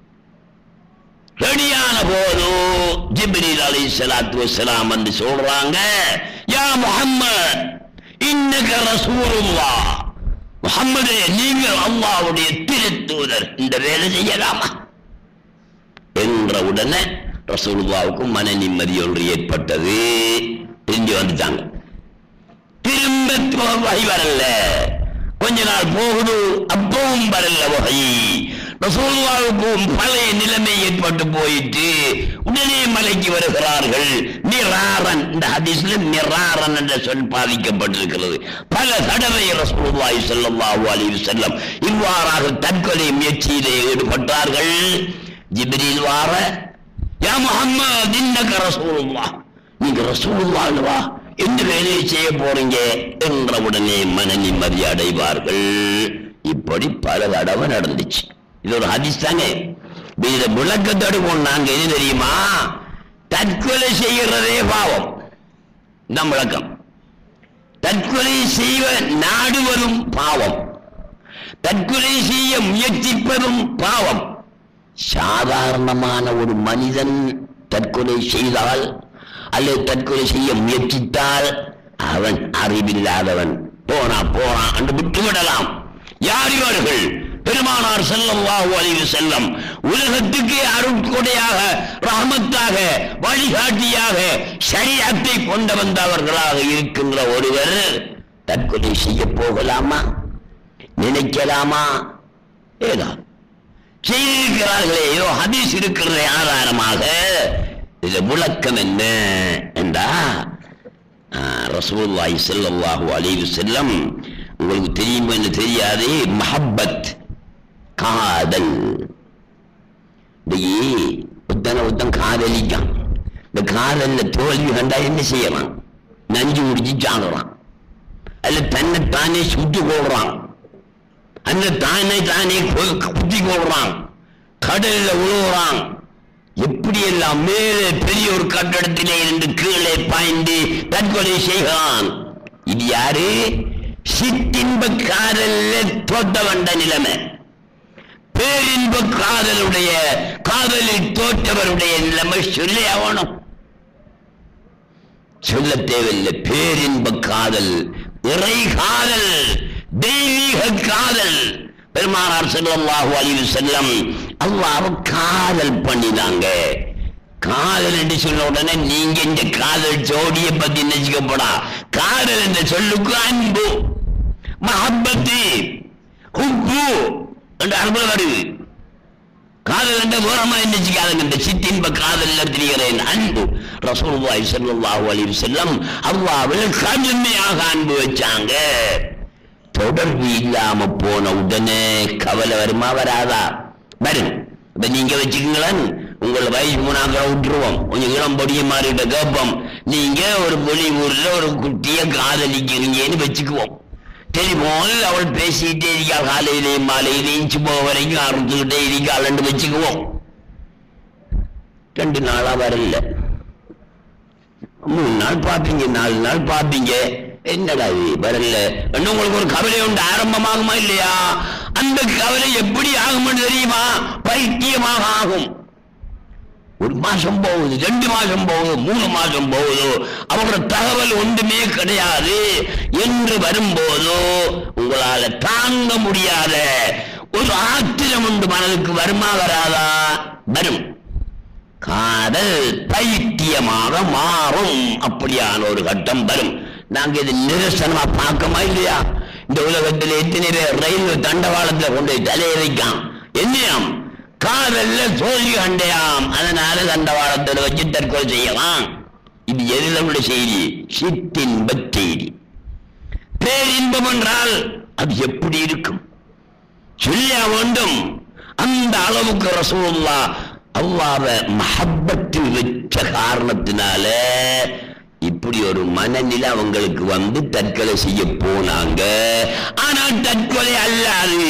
ரெடியான போது ஜிப்ரீல் அலை சலாத்து வசலாம் வந்து சொல்றாங்க யா முஹம்மத் இன்னக ரசூலுல்லா முஹம்மதே நீங்கள் அல்லாஹ்வுடைய திருத்தூதர் இந்த வேலை செய்யலாமா என்ற உடனே ரசூலுல்லாவுக்கு மன நிம்மதி ஒன்று ஏற்பட்டது திரும்பி வந்துட்டாங்க திரும்ப வகை வரல கொஞ்ச நாள் போகுது அப்பவும் வரல வகை ரசூலுல்லாவுக்கும் பழைய நிலைமை ஏற்பட்டு போயிட்டு உடனே மலைக்கு வருகிறார்கள் மிராரன் இந்த ஹதீஸ்ல மிராரன் என்ற சொல் பாதிக்கப்பட்டிருக்கிறது பல தடவை ரசூலுல்லாஹி ஸல்லல்லாஹு அலைஹி வஸல்லம் இவ்வாறாக தற்கொலை முயற்சியிலே ஈடுபட்டார்கள் ஜிப்ரீல் வார யா முஹம்மது இன்னக ரசூலுல்லாஹ் நீங்க ரசூலுல்லாஹ் அல்லவா எந்த வேலையை செய்ய போறீங்க என்ற உடனே மன நிம்மதி அடைவார்கள் இப்படி பல தடவை நடந்துச்சு இது ஒரு ஹதீஸ் தாங்க இப்ப இத விளக்கத்தோடு போனாங்க எது தெரியுமா தற்கொலை செய்கிறதே பாவம் இந்த விளக்கம் தற்கொலை செய்வ நாடுவதும் பாவம் தற்கொலை செய்ய முயற்சிப்பதும் பாவம் சாதாரணமான ஒரு மனிதன் தற்கொலை செய்தால் அல்லது தற்கொலை செய்ய முயற்சித்தால் அவன் அறிவில்லாதவன் போனா போனா என்று விட்டுவிடலாம் யார் இவர்கள் பெருமானார் ஸல்லல்லாஹு அலைஹி வஸல்லம் உலகத்துக்கே அருட்கொடையாக ரஹமத்தாக வழிகாட்டியாக ஷரியத்தை கொண்டு வந்தவர்களாக இருக்கின்ற ஒருவர் தற்கொலை செய்ய போகலாமா நினைக்கலாமா ஏதா செய்திருக்கிறார்களே ஏதோ ஹதீஸ் இருக்கிற ஆதாரமாக இது விளக்கம் என்ன என்றா ரசூலுல்லாஹி ஸல்லல்லாஹு அலைஹி வஸல்லம் உங்களுக்கு தெரியுமா என்ன தெரியாது மஹப்பத் காதல் இன்னைக்கு ஒத்தனை ஒத்தன் காதலிக்கான் இந்த காதல்ல தோல்வி கண்டா என்ன செய்யலாம் நஞ்சு குடிச்சு சாடுறான் அல்ல தன்னை தானே சுட்டு போடுறான் அந்த தானே தானே கொ- குத்தி போடுறான் கடல்ல உழுவுறான் எப்படி எல்லாம் மேலே பெரிய ஒரு கட்டடத்திலே இருந்து கீழே பாய்ந்து தற்கொலை செய்கிறான் இது யாரு சிற்றின்ப காதல்ல தோட்ட வந்த நிலைமை பேரின்ப காதலுடைய காதலில் தோற்றவருடைய நிலைமை சொல்லி ஆகணும் சொல்ல தேவையில்லை பேரின்ப காதல் இறை காதல் தெய்வீக காதல் பெருமானார் ஸல்லல்லாஹு அலைஹி வஸல்லம் அல்லாஹ் காதல் பண்ணினாங்க காதல் என்று சொன்ன உடனே நீங்க இந்த காதல் ஜோடியை பத்தி நினைச்சுக்கப்படா காதல் என்ற சொல்லுக்கு அன்பு மஹப்பத்து ஹுப்பு என்ற அனுபவம் வருது காதல் என்ற ஓரமா நினைச்சுக்காதுங்க இந்த சித்தின்ப காதல்ல தெரிகிறேன் அன்பு ரசூலுல்லாஹி ஸல்லல்லாஹு அலைஹி வஸல்லம் அல்லாஹ்வில் கடுமையாக அன்பு வச்சாங்க தொடர்பு இல்லாம போன உடனே கவலை வருமா வராதா வரும் இப்ப நீங்க வச்சுக்கங்களேன் உங்களை வயசு மூணாக்கிற விட்டுருவோம் கொஞ்சம் இளம் பொடிய மாறிட்ட கேட்போம் நீங்க ஒரு வெளியூர்ல ஒரு குட்டிய காதலிக்கிறீங்கன்னு வச்சுக்குவோம் டெலிபோனில் அவள் பேசிக்கிட்டே இருக்கா காலையிலையும் மாலையிலையும் சும்மா வரைக்கும் அறுத்துக்கிட்டே இருக்காள்னு வச்சுக்குவோம் ரெண்டு நாளா வரல மூணு நாள் பார்ப்பீங்க நாலு நாள் பார்ப்பீங்க என்னடா இது வரல இன்னும் உங்களுக்கு ஒரு கவலை உண்டு ஆரம்பமாகுமா இல்லையா அந்த கவலை எப்படி ஆகும்னு தெரியுமா பைத்தியமாக ஆகும் ஒரு மாசம் போகுது ரெண்டு மாசம் போகுது மூணு மாசம் போகுது அவங்களோட தகவல் ஒன்றுமே கிடையாது என்று வரும்போதோ உங்களால தாங்க முடியாத ஒரு ஆத்திரம் உண்டு மனதுக்கு வருமா வராதா வரும் காதல் பைத்தியமாக மாறும் அப்படியான ஒரு கட்டம் வரும் நாங்க இது நிரசனமா பார்க்கமா இல்லையா இந்த உலகத்தில் எத்தனை பேர் ரயில் தண்டவாளத்துல கொண்டு போய் தலையை வைக்காம் என்னையாம் காதல்ல தோல்வி கண்டையாம் அதனால தண்டவாளத்தில் வச்சு தற்கொலை செய்யலாம் இது எதுல உள்ள செய்தி சித்தின்ப செய்தி பேரின்பம் என்றால் அது எப்படி இருக்கும் சொல்லியா வேண்டும் அந்த அளவுக்கு ரசூலுல்லா அல்லாஹ்வ மஹப்பத்தில் வச்ச காரணத்தினால இப்படி ஒரு மனநிலை அவங்களுக்கு வந்து தற்கொலை செய்ய போனாங்க ஆனால் தற்கொலை அல்லாது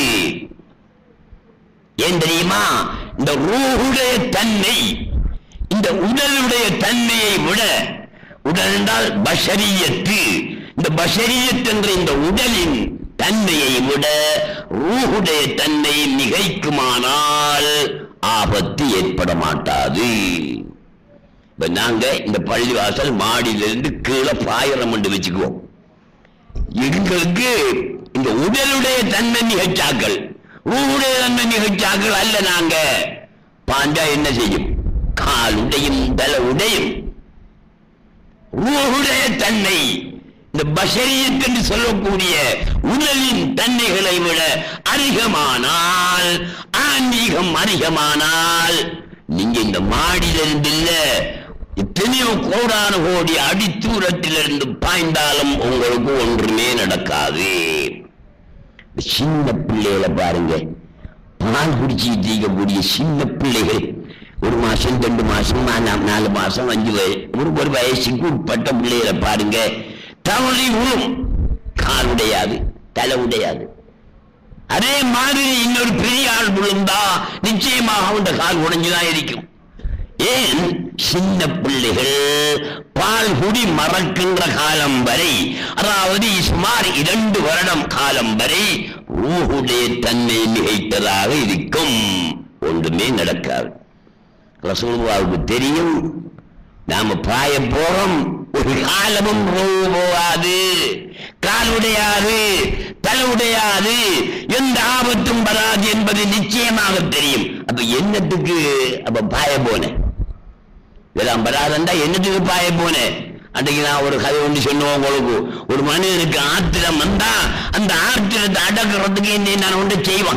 ஏன் தெரியுமா இந்த ரூஹுடைய தன்மை இந்த உடலுடைய தன்மையை விட உடல் என்றால் பஷரியத்து இந்த பஷரியத் என்ற இந்த உடலின் தன்மையை விட ரூஹுடைய தன்மை மிகைக்குமானால் ஆபத்து ஏற்பட மாட்டாது இப்ப நாங்க இந்த பள்ளிவாசல் மாடியிலிருந்து கீழே பாயிரம் என்று வச்சுக்குவோம் எங்களுக்கு இந்த உடலுடைய தன்மை நிகழ்ச்சாக்கள் ரூஹுடைய தன்மை நிகழ்ச்சாக்கள் அல்ல நாங்க பாண்டா என்ன செய்யும் கால் உடையும் தலை உடையும் ரூஹுடைய தன்மை இந்த பஷரியத் என்று சொல்லக்கூடிய உடலின் தன்மைகளை விட அதிகமானால் ஆன்மீகம் அதிகமானால் நீங்க இந்த மாடியிலிருந்து இல்ல எத்தனையோ கோடான கோடி அடித்தூரத்திலிருந்து பாய்ந்தாலும் உங்களுக்கு ஒன்றுமே நடக்காது சின்ன பிள்ளைகளை பாருங்க பால் குடிச்சிட்டு இருக்கக்கூடிய சின்ன பிள்ளைகள் ஒரு மாசம் ரெண்டு மாசம் நா- நாலு மாசம் அஞ்சு வயசு ஒரு ஒரு வயசுக்கு உட்பட்ட பிள்ளைகளை பாருங்க தவறி உழும் கால் உடையாது தலை உடையாது அதே மாதிரி இன்னொரு பெரிய ஆள் விழுந்தா நிச்சயமாக அவன் கால் உடைஞ்சுதான் இருக்கும் ஏன் சின்ன பிள்ளைகள் பால் குடி மறக்கின்ற காலம் வரை அதாவது சுமார் இரண்டு வருடம் காலம் வரை ரூஹுடைய தன்மை மிகைத்ததாக இருக்கும் ஒன்றுமே நடக்காது ரசூலுல்லாவுக்கு தெரியும் நாம பாய போறோம் ஒரு காலமும் ரூ போகாது கால் உடையாது தலை உடையாது எந்த ஆபத்தும் வராது என்பது நிச்சயமாக தெரியும் அப்ப என்னத்துக்கு அப்ப பாய போனேன் இதெல்லாம் வராதண்டா என்னத்துக்கு பாய போனேன் அன்றைக்கு நான் ஒரு கதை ஒன்று சொன்னோம் உங்களுக்கு ஒரு மனிதனுக்கு ஆத்திரம் வந்தா அந்த ஆத்திரத்தை அடக்கிறதுக்கு என்ன நான் ஒன்று செய்வான்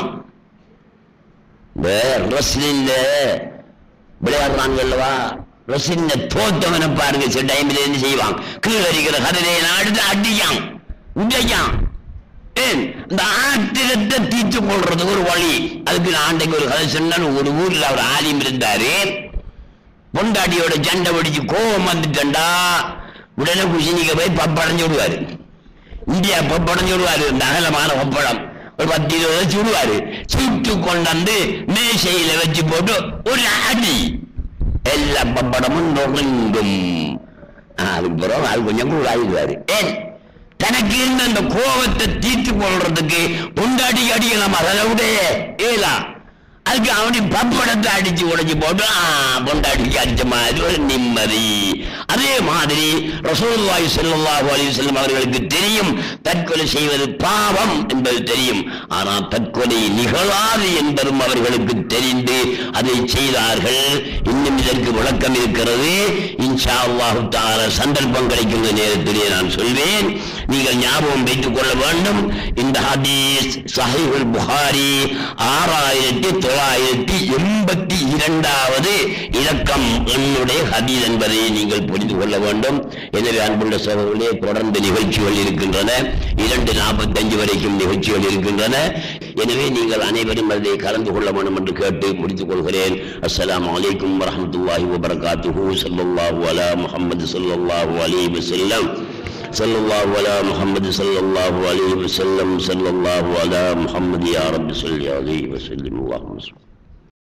இந்த ரெஸ்லின்ல விளையாடுறாங்கல்லவா ரெஸ்லின்ல தோத்தவனை பாருங்க சில டைம்ல என்ன செய்வான் கீழே அடிக்கிற கதையை அடுத்து அடிக்கான் உடைக்கான் ஏன் இந்த ஆத்திரத்தை தீர்த்து கொள்றதுக்கு ஒரு வழி அதுக்கு நான் அன்றைக்கு ஒரு கதை சொன்னேன் ஒரு ஊர்ல ஒரு ஆலிம் இருந்தாரு பொண்டாட்டியோட சண்டை பிடிச்சு கோபம் வந்துட்டா உடனே குசினிக்க போய் பப்படைஞ்சு விடுவாரு இந்தியா பப்படைஞ்சு விடுவாரு இந்த அகலமான பப்படம் ஒரு பத்து இருபது வச்சு விடுவாரு சுட்டு கொண்டாந்து மேசையில வச்சு போட்டு ஒரு அடி எல்லா பப்படமும் நொறுங்கும் ஆ, அதுக்கு பிறகு அது கொஞ்சம் கூட ஆயிடுவாரு ஏன் தனக்கு இருந்த அந்த கோபத்தை தீர்த்து கொள்றதுக்கு பொண்டாட்டிக்கு அடிக்கலாம் அதை விட ஏலா அதுக்கு அவனி பப்படத்தை அடிச்சு உடைச்சு போட்டு ஆ, பொண்டாட்டிக்கு அடிச்ச மாதிரி ஒரு நிம்மதி அதே மாதிரி ரசூலுல்லாஹி ஸல்லல்லாஹு அலைஹி வஸல்லம் அவர்களுக்கு தெரியும் தற்கொலை செய்வது பாவம் என்பது தெரியும் ஆனால் தற்கொலை நிகழாது என்பதும் அவர்களுக்கு தெரிந்து அதை செய்தார்கள் இன்னும் இதற்கு விளக்கம் இருக்கிறது இன்ஷா அல்லாஹு தஆலா சந்தர்ப்பம் கிடைக்கின்ற நேரத்திலே நான் சொல்வேன் நீங்கள் ஞாபகம் வைத்துக் கொள்ள வேண்டும் இந்த ஹதீஸ் சஹீஹுல் புகாரி ஆறாயிரத்தி தொள்ளாயிரத்தி எண்பத்தி இரண்டாவது இலக்கம் என்னுடைய ஹதீஸ் என்பதை நீங்கள் புரிந்து கொள்ள வேண்டும் எனவே அன்புள்ள சோழர்களே தொடர்ந்து நிகழ்ச்சிகள் இருக்கின்றன இரண்டு நாற்பத்தஞ்சு வரைக்கும் நிகழ்ச்சிகள் இருக்கின்றன எனவே நீங்கள் அனைவரும் அதில் கலந்து கொள்ள வேண்டும் என்று கேட்டு முடித்துக் கொள்கிறேன் அஸ்ஸலாமு அலைக்கும் வரஹ்மத்துல்லாஹி வபரகாத்துஹு ஸல்லல்லாஹு அலா முஹம்மது ஸல்லல்லாஹு அலைஹி வஸல்லம் صلى الله على محمد صلى الله عليه وسلم صلى الله على محمد يا رب صل عليه وسلم اللهم صل